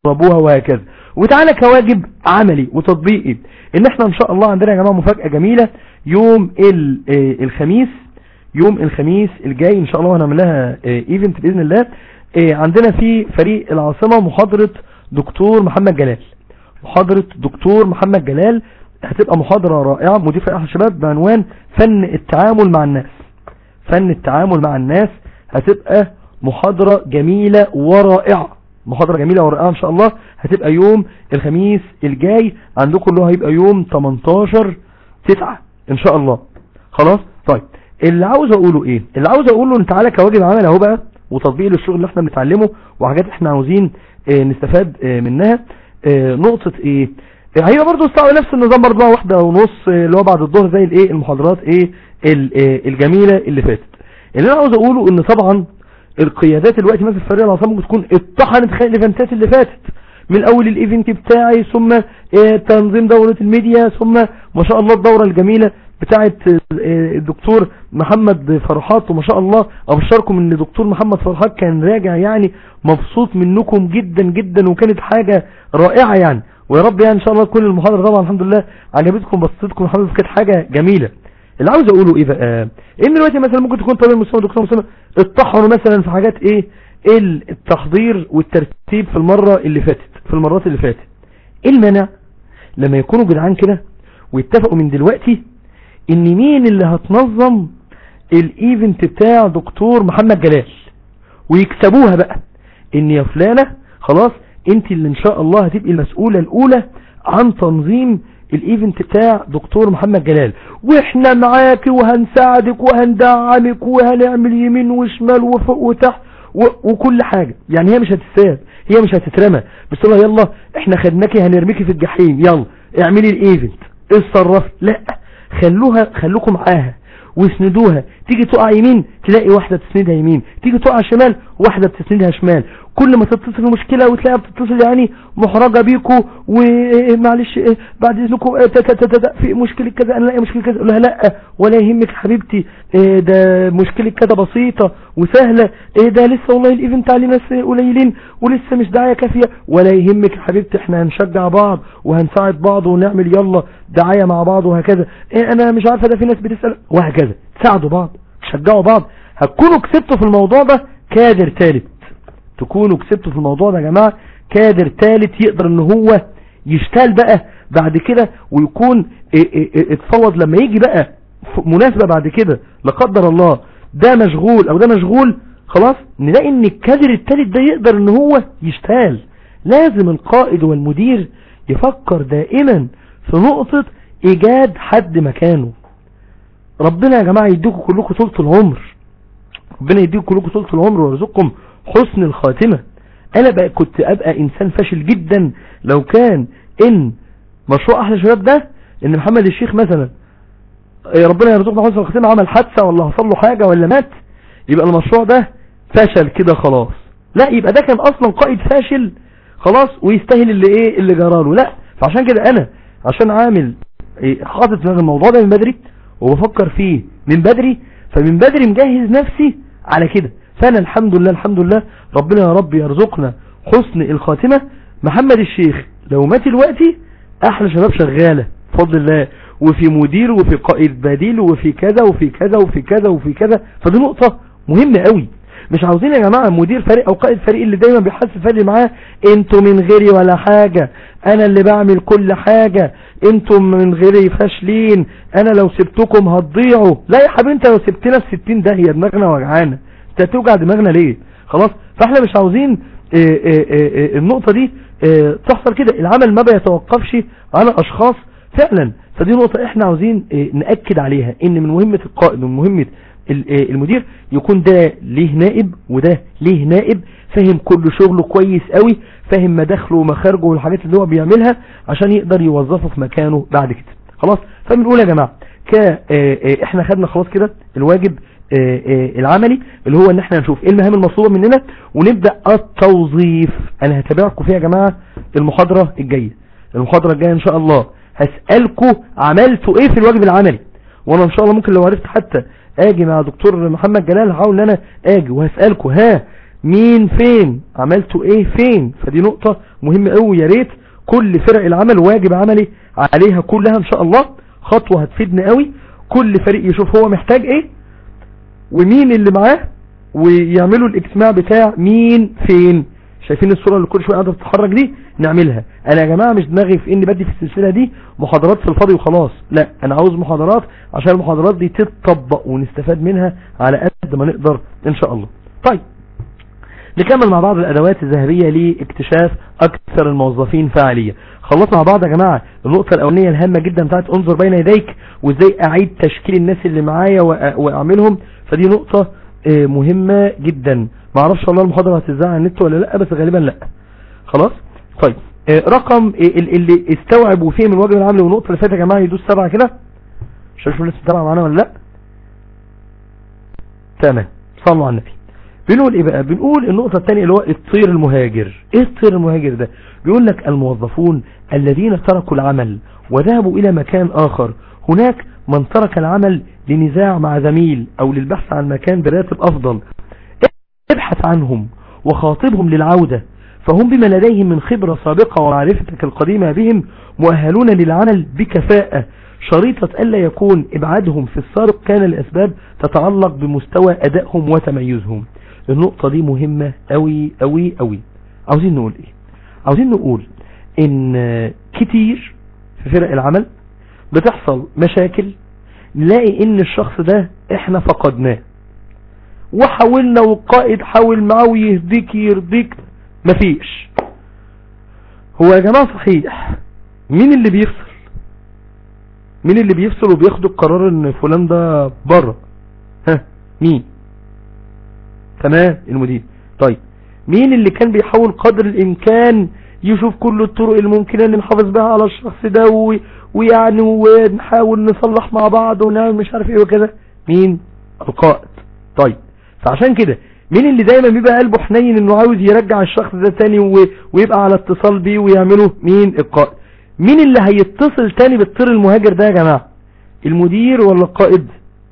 وابوها وهكذا وتعالى كواجب عملي وتطبيقي ان احنا ان شاء الله عندنا يا جماعة مفاجأة جميلة يوم ال- آه، الخميس يوم الخميس الجاي ان شاء الله هنعمل لها ايفنت باذن الله آه، عندنا في فريق العاصمة محاضرة دكتور محمد جلال محاضرة دكتور محمد جلال هتبقى محاضرة رائعة مدير فريق أحد الشباب بعنوان فن التعامل مع الناس فن التعامل مع الناس هتبقى محاضرة جميلة ورائعة محاضرة جميلة ورائعة ان شاء الله هتبقى يوم الخميس الجاي عندكم اللي هو هيبقى يوم 18 9 ان شاء الله خلاص طيب اللي عاوز اقوله ايه اللي عاوز اقوله انت تعالى كواجب عمل اهو بقى وتطبيق للشغل اللي احنا بنتعلمه وحاجات احنا عاوزين اه نستفاد اه منها اه نقطة ايه اه هي برضه استوى نفس النظام برضه بقى واحدة ونص اه اللي هو بعد الظهر زي الايه المحاضرات ايه ال- اه الجميلة اللي فاتت اللي انا عاوز اقوله ان طبعا القيادات دلوقتي مثلا فريق العاصمه ممكن تكون اتطحنت خلال الايفنتات اللي فاتت من اول الايفنت بتاعي ثم آه، تنظيم دورة الميديا ثم ما شاء الله الدورة الجميلة بتاعت آه، الدكتور محمد فرحات وما شاء الله ابشركم ان الدكتور محمد فرحات كان راجع يعني مبسوط منكم جدا جدا وكانت حاجة رائعة يعني ويا رب يعني ان شاء الله كل المحاضرة طبعا الحمد لله عجبتكم بسطتكم الحمد لله كانت حاجة جميلة اللي عاوز اقوله ايه بقى ان دلوقتي مثلا ممكن تكون طبيب مسلم ودكتور مسلم اتطحنوا مثلا في حاجات ايه التحضير والترتيب في المرة اللي فاتت في المرات اللي فاتت ايه المانع لما يكونوا جدعان كده ويتفقوا من دلوقتي ان مين اللي هتنظم الايفنت بتاع دكتور محمد جلال ويكسبوها بقى ان يا فلانة خلاص انت اللي ان شاء الله هتبقي المسؤولة الاولى عن تنظيم الايفنت بتاع دكتور محمد جلال واحنا معاك وهنساعدك وهندعمك وهنعمل يمين وشمال وفوق وتحت و- وكل حاجة يعني هي مش هتتساب هي مش هتترمى بس الله يلا احنا خدناكي هنرميكي في الجحيم يلا اعملي الايفنت اتصرفي لا خلوها خلوكم معاها واسندوها تيجي تقع يمين تلاقي واحدة تسندها يمين تيجي تقع شمال واحدة بتسندها شمال كل ما تتصل في مشكلة وتلاقيها بتتصل يعني محرجة بيكوا ومعلش إيه، بعد اذنكم إيه، تا- تا- تا- تا- في مشكلة كذا انا لاقي مشكلة كذا اقول لها لا ولا يهمك يا حبيبتي إيه، ده مشكلة كذا بسيطة وسهلة إيه ده لسه والله الايفنت عليه ناس قليلين ولسه مش دعاية كافية ولا يهمك يا حبيبتي احنا هنشجع بعض وهنساعد بعض ونعمل يلا دعاية مع بعض وهكذا إيه انا مش عارفة ده في ناس بتسأل وهكذا تساعدوا بعض تشجعوا بعض هتكونوا كسبتوا في الموضوع ده كادر ثالث تكونوا كسبتوا في الموضوع ده يا جماعة كادر ثالث يقدر ان هو يشتغل بقى بعد كده ويكون إيه إيه إيه اتفوض لما يجي بقى ف- مناسبة بعد كده لا قدر الله ده مشغول او ده مشغول خلاص نلاقي ان الكادر الثالث ده يقدر ان هو يشتغل لازم القائد والمدير يفكر دائما في نقطة ايجاد حد مكانه ربنا يا جماعة يديكم كلكم طولة العمر ربنا يديكم كلكم طولة العمر ويرزقكم حسن الخاتمة انا بقى كنت ابقى انسان فاشل جدا لو كان ان مشروع احلى شباب ده ان محمد الشيخ مثلا يا ربنا يرزقنا حسن الخاتمة عمل حادثة ولا حصل له حاجة ولا مات يبقى المشروع ده فشل كده خلاص لا يبقى ده كان اصلا قائد فاشل خلاص ويستاهل اللي ايه اللي جراله لا فعشان كده انا عشان عامل إيه، حاطط في دماغي الموضوع ده من بدري وبفكر فيه من بدري فمن بدري مجهز نفسي على كده فانا الحمد لله الحمد لله ربنا يا رب يرزقنا حسن الخاتمة محمد الشيخ لو مات دلوقتي احلى شباب شغالة بفضل الله وفي مدير وفي قائد بديل وفي كذا وفي كذا وفي كذا وفي كذا فدي نقطة مهمة قوي مش عاوزين يا جماعة مدير فريق او قائد فريق اللي دايما بيحس الفريق اللي معاه انتوا من غيري ولا حاجة انا اللي بعمل كل حاجة انتوا من غيري فاشلين انا لو سبتكم هتضيعوا لا يا حبيبي انت لو سبتنا في 60 داهية دماغنا وجعانة انت هتوجع دماغنا ليه خلاص فاحنا مش عاوزين اه اه اه اه النقطة دي اه تحصل كده العمل ما بيتوقفش على اشخاص فعلا فدي نقطة احنا عاوزين اه نأكد عليها ان من مهمة القائد ومن مهمة ال- اه المدير يكون ده ليه نائب وده ليه نائب فاهم كل شغله كويس قوي فاهم مداخله ومخارجه والحاجات اللي هو بيعملها عشان يقدر يوظفه في مكانه بعد كده خلاص فبنقول يا جماعة ك اه اه احنا خدنا خلاص كده الواجب اه اه العملي اللي هو ان احنا نشوف ايه المهام المطلوبة مننا ونبدأ التوظيف انا هتابعكم فيها يا جماعة المحاضرة الجاية المحاضرة الجاية ان شاء الله هسألكم عملتوا ايه في الواجب العملي وانا ان شاء الله ممكن لو عرفت حتى اجي مع دكتور محمد جلال هحاول ان انا اجي وهسألكم ها مين فين عملتوا ايه فين فدي نقطة مهمة قوي يا ريت كل فرق العمل واجب عملي عليها كلها ان شاء الله خطوة هتفيدنا قوي كل فريق يشوف هو محتاج ايه ومين اللي معاه ويعملوا الاجتماع بتاع مين فين شايفين الصورة اللي كل شوية قاعدة تتحرك دي نعملها انا يا جماعة مش دماغي في اني بدي في السلسلة دي محاضرات في الفاضي وخلاص لا انا عاوز محاضرات عشان المحاضرات دي تتطبق ونستفاد منها على قد ما نقدر ان شاء الله طيب نكمل مع بعض الادوات الذهبية لاكتشاف اكثر الموظفين فعالية خلصنا مع بعض يا جماعة النقطة الاولانية الهامة جدا بتاعت انظر بين يديك وازاي اعيد تشكيل الناس اللي معايا وأ- واعملهم فدي نقطة آه، مهمة جدا ما اعرفش والله المحاضرة هتذاع على النت ولا لا بس غالبا لا خلاص طيب آه، رقم آه، ال- اللي استوعب وفهم الواجب العملي والنقطة اللي فاتت يا جماعة يدوس سبعة كده مش عارف لسه متابع معانا ولا لا تمام صلوا على النبي بنقول ايه بقى بنقول النقطة الثانية اللي هو الطير المهاجر ايه الطير المهاجر ده بيقول لك الموظفون الذين تركوا العمل وذهبوا الى مكان اخر هناك من ترك العمل لنزاع مع زميل او للبحث عن مكان براتب افضل ابحث عنهم وخاطبهم للعودة فهم بما لديهم من خبرة سابقة ومعرفتك القديمة بهم مؤهلون للعمل بكفاءة شريطة ألا يكون إبعادهم في السابق كان لأسباب تتعلق بمستوى أدائهم وتميزهم النقطة دي مهمة أوي أوي أوي عاوزين نقول إيه عاوزين نقول إن كتير في فرق العمل بتحصل مشاكل نلاقي إن الشخص ده إحنا فقدناه وحاولنا والقائد حاول معاه ويهديك يرضيك مفيش هو يا جماعة صحيح مين اللي بيفصل مين اللي بيفصل وبياخد القرار ان فلان ده بره ها مين تمام المدير طيب مين اللي كان بيحاول قدر الامكان يشوف كل الطرق الممكنة اللي نحافظ بها على الشخص ده و... ويعني ونحاول نصلح مع بعض ونعمل مش عارف ايه وكذا مين القائد طيب فعشان كده مين اللي دايما بيبقى قلبه حنين انه عاوز يرجع الشخص ده تاني و... ويبقى على اتصال بيه ويعمله مين القائد مين اللي هيتصل تاني بالطير المهاجر ده يا جماعة المدير ولا القائد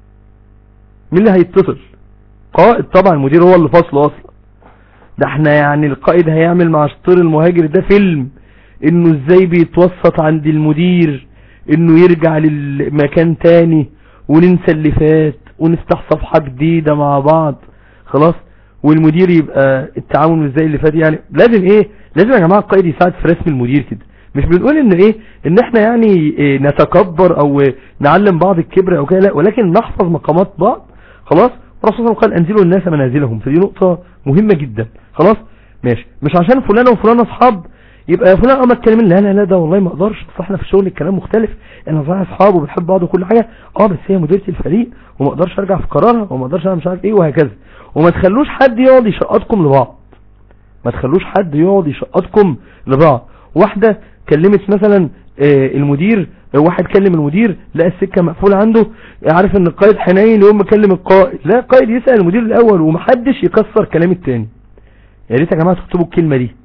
مين اللي هيتصل قائد طبعا المدير هو اللي فاصله اصلا ده احنا يعني القائد هيعمل مع الطير المهاجر ده فيلم انه ازاي بيتوسط عند المدير انه يرجع للمكان تاني وننسى اللي فات ونفتح صفحة جديدة مع بعض خلاص والمدير يبقى التعامل مش زي اللي فات يعني لازم ايه لازم يا جماعة القائد يساعد في رسم المدير كده مش بنقول ان ايه ان احنا يعني إيه نتكبر او نعلم بعض الكبر او كده لا ولكن نحفظ مقامات بعض خلاص الرسول قال انزلوا الناس منازلهم فدي نقطة مهمة جدا خلاص ماشي مش عشان فلان وفلان اصحاب يبقى فلان اه ما اتكلمين لا لا لا ده والله ما اقدرش اصل احنا في الشغل الكلام مختلف انا صحيح اصحاب وبنحب بعض وكل حاجه اه بس هي مديرتي الفريق وما اقدرش ارجع في قرارها وما اقدرش انا مش عارف ايه وهكذا وما تخلوش حد يقعد يشقطكم لبعض ما تخلوش حد يقعد يشقطكم لبعض واحده كلمت مثلا آه المدير آه واحد كلم المدير لقى السكه مقفوله عنده عارف ان القائد حنين يقوم مكلم القائد لا القائد يسال المدير الاول ومحدش يكسر كلام التاني يا ريت يا جماعه تكتبوا الكلمه دي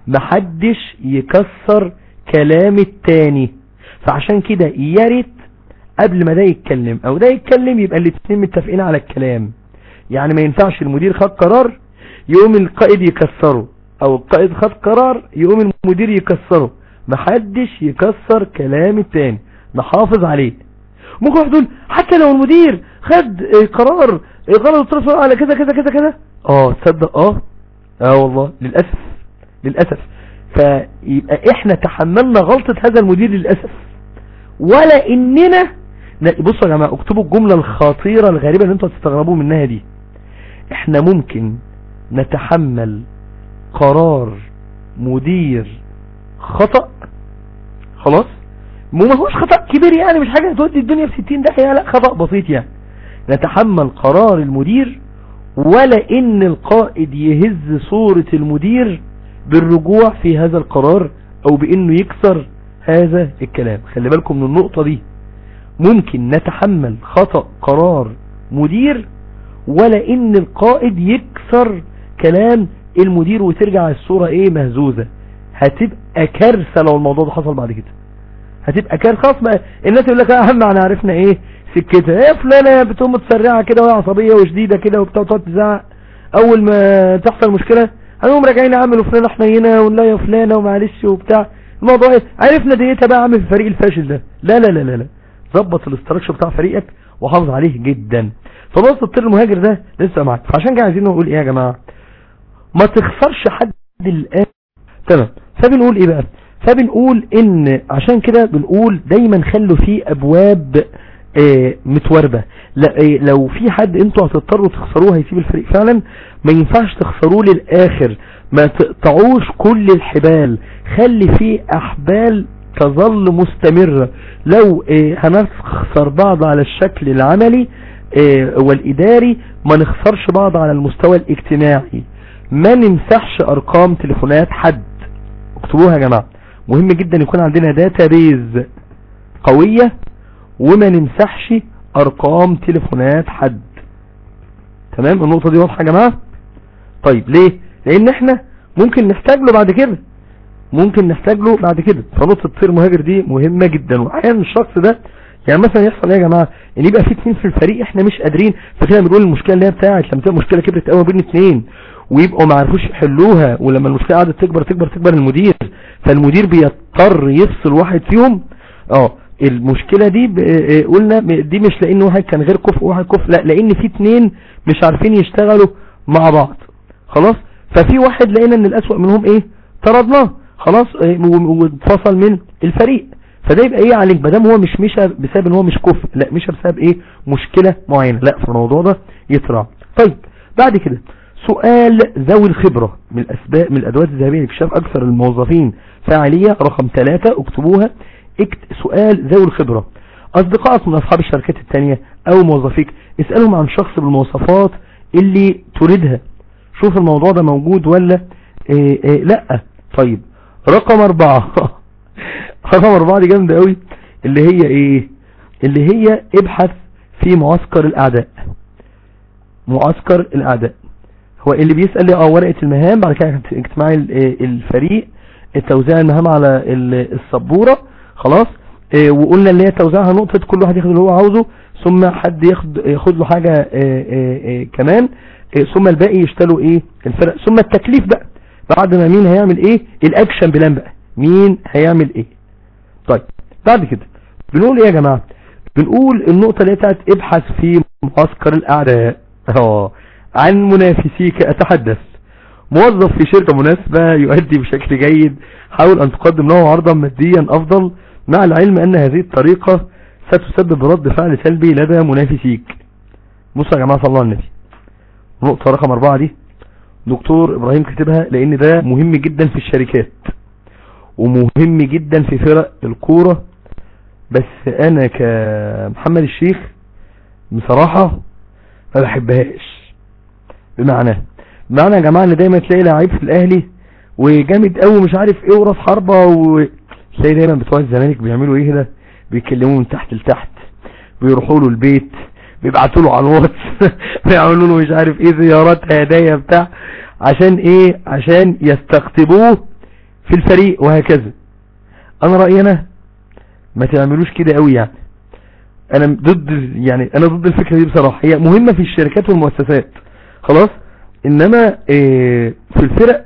محدش يكسر كلام التاني فعشان كده يا ريت قبل ما ده يتكلم او ده يتكلم يبقى الاتنين متفقين على الكلام يعني ما ينفعش المدير خد قرار يقوم القائد يكسره او القائد خد قرار يقوم المدير يكسره محدش يكسر كلام التاني نحافظ عليه ممكن واحد يقول حتى لو المدير خد قرار غلط الرسول على كذا كذا كذا كذا اه تصدق اه اه والله للأسف للأسف فيبقى احنا تحملنا غلطة هذا المدير للأسف ولا اننا بصوا يا جماعة اكتبوا الجملة الخطيرة الغريبة اللي انتوا هتستغربوا منها دي احنا ممكن نتحمل قرار مدير خطأ خلاص ما هوش خطأ كبير يعني مش حاجة تودي الدنيا في 60 داهية لا خطأ بسيط يعني نتحمل قرار المدير ولا ان القائد يهز صورة المدير بالرجوع في هذا القرار او بانه يكسر هذا الكلام خلي بالكم من النقطة دي ممكن نتحمل خطأ قرار مدير ولا ان القائد يكسر كلام المدير وترجع الصورة ايه مهزوزة هتبقى كارثة لو الموضوع ده حصل بعد كده هتبقى كارثة خلاص بقى الناس يقول لك اهم احنا عرفنا ايه سكتها ايه فلانة بتقوم متسرعة كده وهي عصبية وشديدة كده وبتاع وتقعد تزعق اول ما تحصل مشكلة هنقوم راجعين عامل فلانة حنينة ونلا يا فلانة ومعلش وبتاع الموضوع ايه عرفنا ديتها بقى عامل الفريق الفاشل ده لا لا لا لا لا ظبط الاستراكشر بتاع فريقك وحافظ عليه جدا فبص الطير المهاجر ده لسه معاك فعشان كده عايزين نقول ايه يا جماعة ما تخسرش حد الان تمام فبنقول ايه بقى فبنقول ان عشان كده بنقول دايما خلوا فيه ابواب اه متوربة لا اه لو في حد انتوا هتضطروا تخسروه هيسيب الفريق فعلا ما ينفعش تخسروه للاخر ما تقطعوش كل الحبال خلي فيه احبال تظل مستمرة لو اه هنخسر بعض على الشكل العملي والاداري ما نخسرش بعض على المستوى الاجتماعي ما نمسحش ارقام تليفونات حد اكتبوها يا جماعة مهم جدا يكون عندنا داتابيز قوية وما نمسحش ارقام تليفونات حد تمام النقطة دي واضحة يا جماعة طيب ليه لان احنا ممكن نحتاج له بعد كده ممكن نحتاج له بعد كده فنقطة تصير مهاجر دي مهمة جدا واحيانا الشخص ده يعني مثلا يحصل ايه يا جماعة ان يبقى في اتنين في الفريق احنا مش قادرين فكده بنقول المشكلة اللي هي بتاعت لما تبقى مشكلة كبرت قوي بين اتنين ويبقوا ما عرفوش يحلوها ولما المشكلة قعدت تكبر تكبر تكبر المدير فالمدير بيضطر يفصل واحد فيهم اه المشكلة دي قلنا دي مش لان واحد كان غير كفء وواحد كفء لا لان في اتنين مش عارفين يشتغلوا مع بعض خلاص ففي واحد لقينا ان الاسوأ منهم ايه طردناه خلاص واتفصل من الفريق فده يبقى ايه عليك بدام هو مش مشى بسبب ان هو مش كفء لا مشى بسبب ايه مشكلة معينة لا فالموضوع ده يتراع طيب بعد كده سؤال ذوي الخبرة من الأسباب من الأدوات الذهبية لاكتشاف أكثر الموظفين فاعلية رقم ثلاثة اكتبوها اكت سؤال ذوي الخبرة أصدقائك من أصحاب الشركات التانية أو موظفيك اسألهم عن شخص بالمواصفات اللي تريدها شوف الموضوع ده موجود ولا إيه إيه لا طيب رقم أربعة رقم أربعة دي جامدة قوي اللي هي ايه اللي هي ابحث في معسكر الأعداء معسكر الأعداء هو اللي بيسأل لي اه ورقة المهام بعد كده اجتماع الفريق توزيع المهام على السبورة خلاص اه وقلنا اللي هي توزيعها نقطة كل واحد ياخد اللي هو عاوزه ثم حد ياخد ياخد له حاجة اه اه كمان ثم الباقي يشتروا ايه الفرق ثم التكليف بقى بعد ما مين هيعمل ايه الاكشن بلان بقى مين هيعمل ايه طيب بعد كده بنقول ايه يا جماعة بنقول النقطة اللي بتاعت ابحث في معسكر الاعداء اه عن منافسيك أتحدث موظف في شركة مناسبة يؤدي بشكل جيد حاول أن تقدم له عرضا ماديا أفضل مع العلم أن هذه الطريقة ستسبب رد فعل سلبي لدى منافسيك بصوا يا جماعة صلى الله على النبي نقطة رقم أربعة دي دكتور إبراهيم كتبها لأن ده مهم جدا في الشركات ومهم جدا في فرق الكورة بس أنا كمحمد الشيخ بصراحة ما بحبهاش بمعنى بمعنى يا جماعة ان دايما تلاقي لعيب في الاهلي وجامد قوي مش عارف ايه وراس حربة وتلاقي دايما بتوع الزمالك بيعملوا ايه ده بيكلموه من تحت لتحت بيروحوا له البيت بيبعتوا له على الواتس بيعملوا له مش عارف ايه زيارات هدايا بتاع عشان ايه عشان يستقطبوه في الفريق وهكذا انا رأيي انا ما تعملوش كده قوي يعني انا ضد يعني انا ضد الفكرة دي بصراحة هي مهمة في الشركات والمؤسسات خلاص انما إيه في الفرق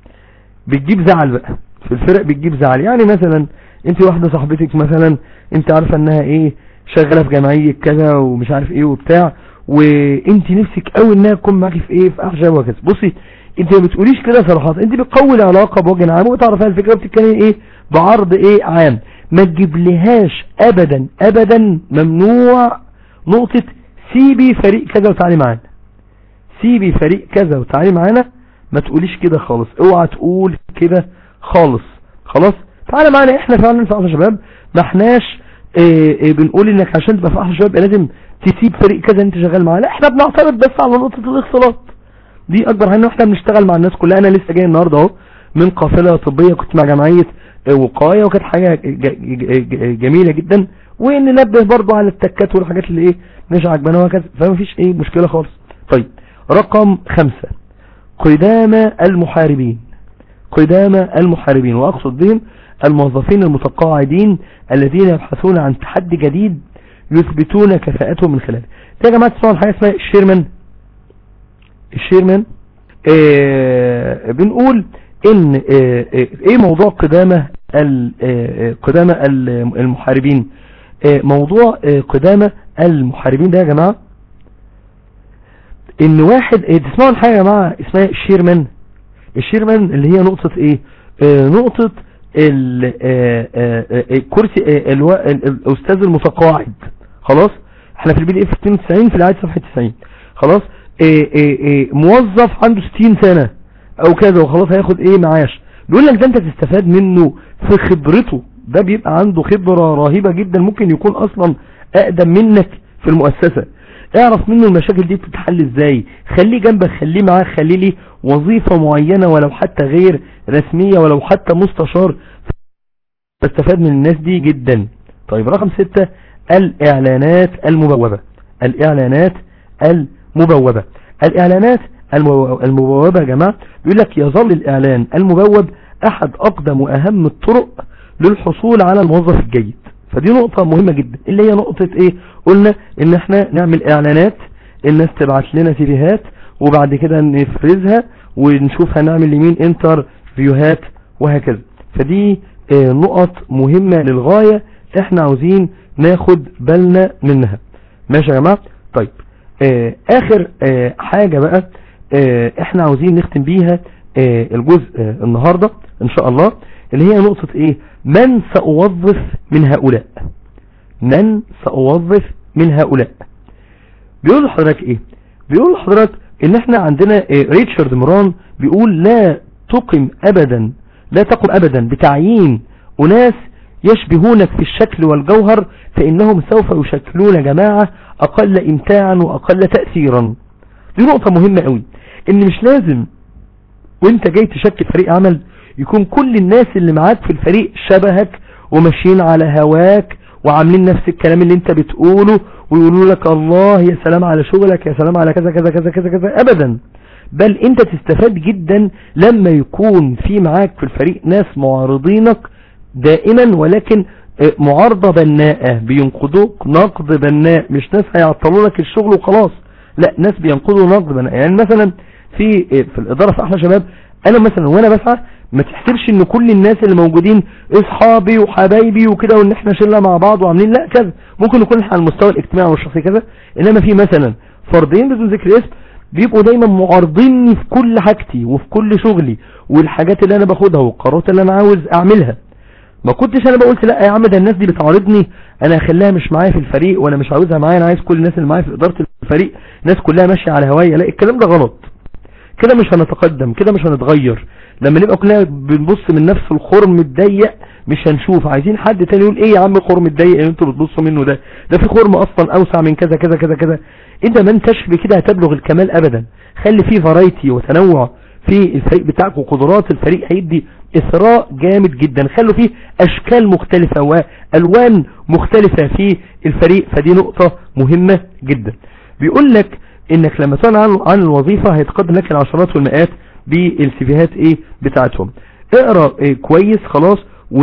بتجيب زعل بقى في الفرق بتجيب زعل يعني مثلا انت واحدة صاحبتك مثلا انت عارفة انها ايه شغالة في جمعية كذا ومش عارف ايه وبتاع وانت نفسك قوي انها تكون معاكي في ايه في احجاب وكذا بصي انت ما بتقوليش كده صراحة انت بتقوي العلاقة بوجه عام وتعرفها الفكرة بتتكلم ايه بعرض ايه عام ما تجيبلهاش ابدا ابدا ممنوع نقطة سيبي فريق كذا وتعالي معانا سيبي فريق كذا وتعالي معانا ما تقوليش كده خالص اوعى تقول كده خالص خلاص تعالى معانا احنا فعلا في احلى شباب ما احناش اه اه بنقول انك عشان تبقى في احلى شباب لازم تسيب فريق كذا انت شغال معاه لا احنا بنعترض بس على نقطة الاختلاط دي اكبر حاجه احنا بنشتغل مع الناس كلها انا لسه جاي النهارده اهو من قافله طبيه كنت مع جمعيه وقايه وكانت حاجه جميله جدا وننبه برضو على التكات والحاجات اللي ايه مش عجبانا وهكذا فما فيش ايه مشكله خالص طيب رقم خمسة قدامى المحاربين قدامى المحاربين واقصد بهم الموظفين المتقاعدين الذين يبحثون عن تحدي جديد يثبتون كفاءتهم من خلاله ده يا جماعه تسمعوا حاجه اسمها الشيرمان الشيرمان آه بنقول ان آه آه ايه موضوع قدامة قدامة المحاربين موضوع قدامة المحاربين ده يا جماعة ان واحد تسمعوا الحاجة يا جماعة اسمها الشيرمان الشيرمان اللي هي نقطة ايه نقطة الكرسي الاستاذ المتقاعد خلاص احنا في البي دي اف 92 في العادة صفحة 90 خلاص إيه إيه إيه موظف عنده 60 سنة او كذا وخلاص هياخد ايه معاش بيقول لك ده انت تستفاد منه في خبرته ده بيبقى عنده خبرة رهيبة جدا ممكن يكون اصلا اقدم منك في المؤسسة اعرف منه المشاكل دي بتتحل ازاي خليه جنبك خليه معاه خليه ليه وظيفة معينة ولو حتى غير رسمية ولو حتى مستشار تستفاد من الناس دي جدا طيب رقم ستة الاعلانات المبوبة الاعلانات المبوبة الاعلانات المبوبة يا جماعة بيقول لك يظل الاعلان المبوب احد اقدم واهم الطرق للحصول على الموظف الجيد فدي نقطة مهمة جدا اللي هي نقطة ايه قلنا ان احنا نعمل اعلانات الناس تبعت لنا سيفيهات وبعد كده نفرزها ونشوف هنعمل لمين انتر فيوهات وهكذا فدي اه نقط مهمة للغاية احنا عاوزين ناخد بالنا منها ماشي يا جماعة طيب اه اخر اه حاجة بقى احنا عاوزين نختم بيها الجزء النهاردة ان شاء الله اللي هي نقطة ايه من سأوظف من هؤلاء من سأوظف من هؤلاء بيقول لحضرتك ايه بيقول لحضرتك ان احنا عندنا إيه ريتشارد موران بيقول لا تقم ابدا لا تقم ابدا بتعيين اناس يشبهونك في الشكل والجوهر فانهم سوف يشكلون جماعة اقل امتاعا واقل تأثيرا دي نقطة مهمة قوي ان مش لازم وانت جاي تشكل فريق عمل يكون كل الناس اللي معاك في الفريق شبهك وماشيين على هواك وعاملين نفس الكلام اللي انت بتقوله ويقولوا لك الله يا سلام على شغلك يا سلام على كذا كذا كذا كذا كذا ابدا بل انت تستفاد جدا لما يكون في معاك في الفريق ناس معارضينك دائما ولكن معارضة بناءة بينقضوك نقد بناء مش ناس هيعطلوا لك الشغل وخلاص لا ناس بينقضوا نقد بناء يعني مثلا في في الادارة في احلى شباب انا مثلا وانا بسعى ما تحسبش ان كل الناس اللي موجودين اصحابي وحبايبي وكده وان احنا شله مع بعض وعاملين لا كذا ممكن نكون على المستوى الاجتماعي والشخصي كذا انما في مثلا فردين بدون ذكر اسم بيبقوا دايما معارضيني في كل حاجتي وفي كل شغلي والحاجات اللي انا باخدها والقرارات اللي انا عاوز اعملها ما كنتش انا بقولت لا يا عم ده الناس دي بتعارضني انا هخليها مش معايا في الفريق وانا مش عاوزها معايا انا عايز كل الناس اللي معايا في اداره الفريق ناس كلها ماشيه على هوايه لا الكلام ده غلط كده مش هنتقدم كده مش هنتغير لما نبقى كلنا بنبص من نفس الخرم الضيق مش هنشوف عايزين حد تاني يقول ايه يا عم الخرم الضيق اللي انتوا بتبصوا منه ده ده في خرم اصلا اوسع من كذا كذا كذا كذا انت ما انتش بكده هتبلغ الكمال ابدا خلي فيه فرايتي وتنوع في الفريق بتاعك وقدرات الفريق هيدي اثراء جامد جدا خلوا فيه اشكال مختلفة والوان مختلفة في الفريق فدي نقطة مهمة جدا بيقول لك انك لما تعلن عن الوظيفة هيتقدم لك العشرات والمئات بالسيفيهات ايه بتاعتهم اقرأ إيه كويس خلاص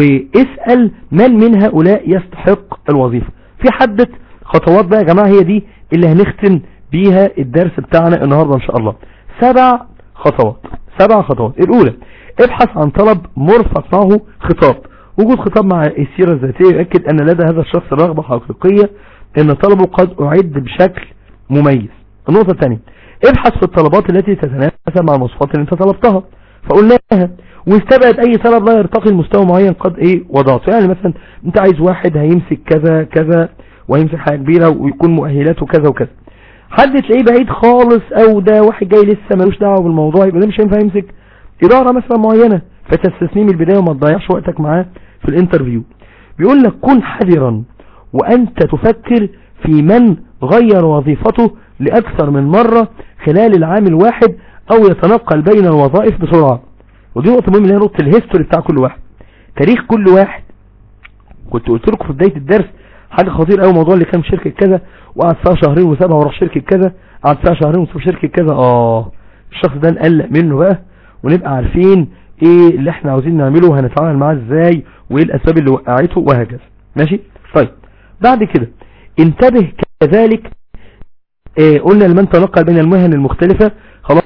واسأل من من هؤلاء يستحق الوظيفة في حدة خطوات بقى يا جماعة هي دي اللي هنختم بيها الدرس بتاعنا النهاردة ان شاء الله سبع خطوات سبع خطوات الاولى ابحث عن طلب مرفق معه خطاب وجود خطاب مع السيرة الذاتية يؤكد ان لدى هذا الشخص رغبة حقيقية ان طلبه قد اعد بشكل مميز النقطة الثانية ابحث في الطلبات التي تتناسب مع المواصفات اللي انت طلبتها فقلناها واستبعد اي طلب لا يرتقي لمستوى معين قد ايه وضعته يعني مثلا انت عايز واحد هيمسك كذا كذا وهيمسك حاجة كبيرة ويكون مؤهلاته كذا وكذا حد تلاقيه بعيد خالص او ده واحد جاي لسه ملوش دعوه بالموضوع يبقى ده مش هينفع يمسك اداره مثلا معينه فتستثنيه من البدايه وما تضيعش وقتك معاه في الانترفيو بيقول لك كن حذرا وانت تفكر في من غير وظيفته لاكثر من مرة خلال العام الواحد او يتنقل بين الوظائف بسرعة ودي نقطة مهمة اللي هي نقطة الهيستوري بتاع كل واحد تاريخ كل واحد كنت قلت لكم في بداية الدرس حاجة خطير قوي موضوع اللي كان في شركة كذا وقعد فيها شهرين وسابها وراح شركة كذا قعد فيها شهرين وساب شركة كذا اه الشخص ده نقلق منه بقى ونبقى عارفين ايه اللي احنا عاوزين نعمله وهنتعامل معاه ازاي وايه الاسباب اللي وقعته وهكذا ماشي طيب بعد كده انتبه كذلك آه قلنا لمن تنقل بين المهن المختلفة خلاص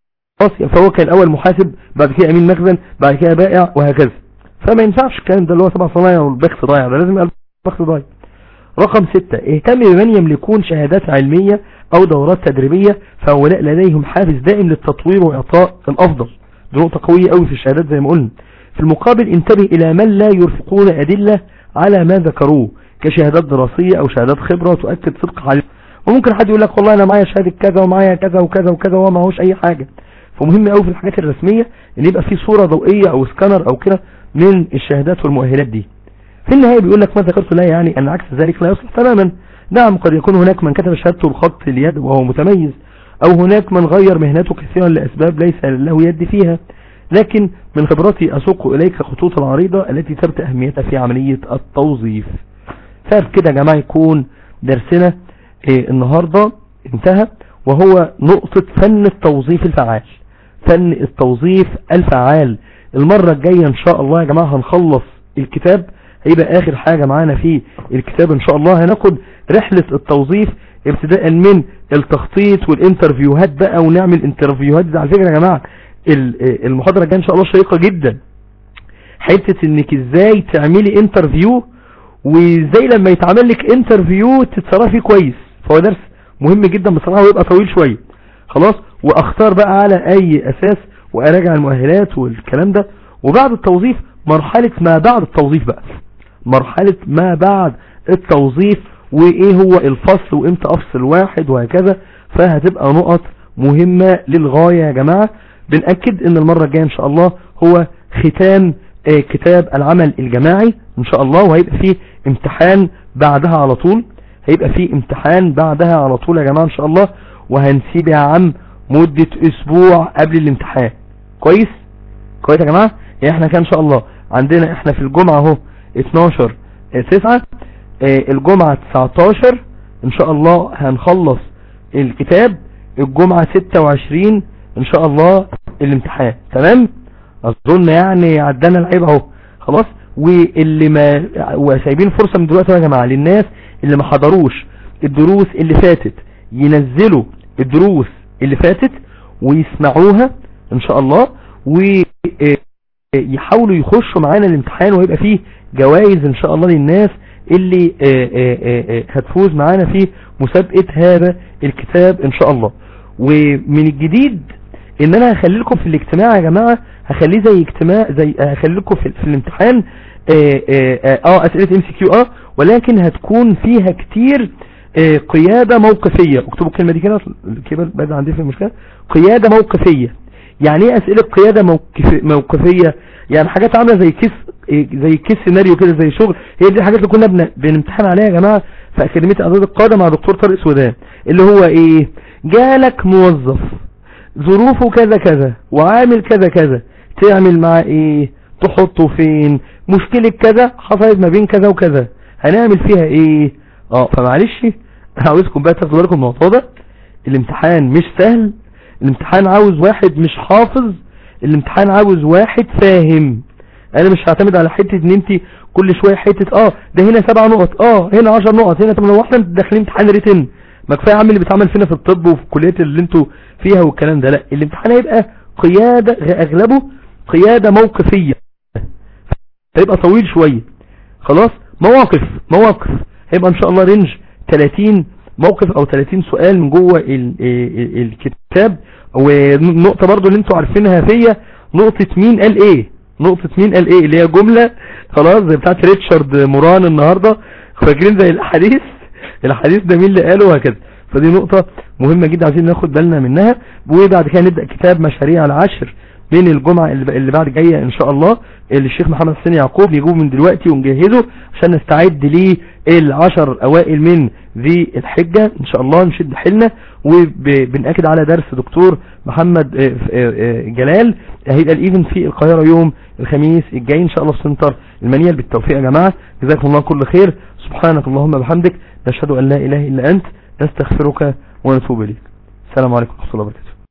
فهو كان الاول محاسب بعد كده امين مخزن بعد كده بائع وهكذا فما ينفعش الكلام ده اللي هو سبع صنايع والبخت ضايع ده لازم يبقى البخت ضايع رقم ستة اهتم بمن يملكون شهادات علمية او دورات تدريبية فهؤلاء لديهم حافز دائم للتطوير واعطاء الافضل دي نقطة قوية قوي في الشهادات زي ما قلنا في المقابل انتبه الى من لا يرفقون ادلة على ما ذكروه كشهادات دراسية او شهادات خبرة تؤكد صدق علم وممكن حد يقول لك والله انا معايا شهادة كذا ومعايا كذا وكذا وكذا وما معهوش اي حاجة فمهم قوي في الحاجات الرسمية ان يبقى في صورة ضوئية او سكانر او كده من الشهادات والمؤهلات دي في النهاية بيقول لك ما ذكرت لا يعني ان عكس ذلك لا يصلح تماما نعم قد يكون هناك من كتب شهادته بخط اليد وهو متميز او هناك من غير مهنته كثيرا لاسباب ليس له يد فيها لكن من خبرتي اسوق اليك خطوط العريضة التي ثبت اهميتها في عملية التوظيف فعرف كده يا جماعة يكون درسنا إيه النهاردة انتهى وهو نقطة فن التوظيف الفعال فن التوظيف الفعال المرة الجاية ان شاء الله يا جماعة هنخلص الكتاب هيبقى اخر حاجة معانا في الكتاب ان شاء الله هناخد رحلة التوظيف ابتداء من التخطيط والانترفيوهات بقى ونعمل انترفيوهات ده على فكرة يا جماعة المحاضرة الجاية ان شاء الله شيقة جدا حتة انك ازاي تعملي انترفيو وازاي لما يتعمل لك انترفيو تتصرفي كويس فهو درس مهم جدا بصراحة ويبقى طويل شوية خلاص واختار بقى على اي اساس واراجع المؤهلات والكلام ده وبعد التوظيف مرحلة ما بعد التوظيف بقى مرحلة ما بعد التوظيف وايه هو الفصل وامتى افصل واحد وهكذا فهتبقى نقط مهمة للغاية يا جماعة بنأكد ان المرة الجاية ان شاء الله هو ختام آه كتاب العمل الجماعي ان شاء الله وهيبقى فيه امتحان بعدها على طول هيبقى فيه امتحان بعدها على طول يا جماعة ان شاء الله وهنسيب يا عم مدة اسبوع قبل الامتحان كويس كويس يا جماعة يعني احنا كان ان شاء الله عندنا احنا في الجمعة اهو 12 9 اه الجمعة 19 ان شاء الله هنخلص الكتاب الجمعة 26 ان شاء الله الامتحان تمام اظن يعني عدنا العيب اهو خلاص واللي ما وسايبين فرصة من دلوقتي يا جماعة للناس اللي ما حضروش الدروس اللي فاتت ينزلوا الدروس اللي فاتت ويسمعوها ان شاء الله ويحاولوا يخشوا معانا الامتحان ويبقى فيه جوائز ان شاء الله للناس اللي هتفوز معانا في مسابقة هذا الكتاب ان شاء الله ومن الجديد ان انا هخلي لكم في الاجتماع يا جماعة هخليه زي اجتماع زي هخلي لكم في, في الامتحان اه, اه, اه اسئلة ام سي كيو اه ولكن هتكون فيها كتير اه قيادة موقفية اكتبوا الكلمة دي كده كده بدأ عندي في المشكلة قيادة موقفية يعني ايه اسئلة قيادة موقف موقفية يعني حاجات عاملة زي كيس زي كيس سيناريو كده زي شغل هي دي الحاجات اللي كنا بن... بنمتحن عليها يا جماعة في اكاديمية اعداد القادة مع دكتور طارق سودان اللي هو ايه جالك موظف ظروفه كذا كذا وعامل كذا كذا تعمل معاه ايه تحطه فين مشكلة كذا حصلت ما بين كذا وكذا هنعمل فيها ايه اه فمعلش عاوزكم بقى تاخدوا بالكم من الموضوع ده الامتحان مش سهل الامتحان عاوز واحد مش حافظ الامتحان عاوز واحد فاهم انا مش هعتمد على حتة ان انت كل شوية حتة اه ده هنا سبع نقط اه هنا عشر نقط هنا طب لو احنا داخلين امتحان ريتن ما كفايه عم اللي بيتعمل فينا في الطب وفي الكليات اللي انتوا فيها والكلام ده لا الامتحان هيبقى قيادة اغلبه قيادة موقفية هيبقى طويل شوية خلاص مواقف مواقف هيبقى ان شاء الله رينج 30 موقف او 30 سؤال من جوه ال ال الكتاب ونقطة برضو اللي انتوا عارفينها فيا نقطة مين قال ايه نقطة مين قال ايه اللي هي جملة خلاص زي بتاعت ريتشارد موران النهاردة فاكرين زي الحديث الحديث ده مين اللي قاله وهكذا فدي نقطة مهمة جدا عايزين ناخد بالنا منها وبعد كده نبدأ كتاب مشاريع العشر من الجمعة اللي بعد جاية ان شاء الله اللي الشيخ محمد حسين يعقوب نجيبه من دلوقتي ونجهزه عشان نستعد للعشر اوائل من ذي الحجة ان شاء الله نشد حيلنا وبنأكد على درس دكتور محمد جلال هيبقى الايفنت في القاهرة يوم الخميس الجاي ان شاء الله في سنتر المنيل بالتوفيق يا جماعة جزاكم الله كل خير سبحانك اللهم بحمدك نشهد ان لا اله الا انت نستغفرك ونتوب اليك السلام عليكم ورحمة الله وبركاته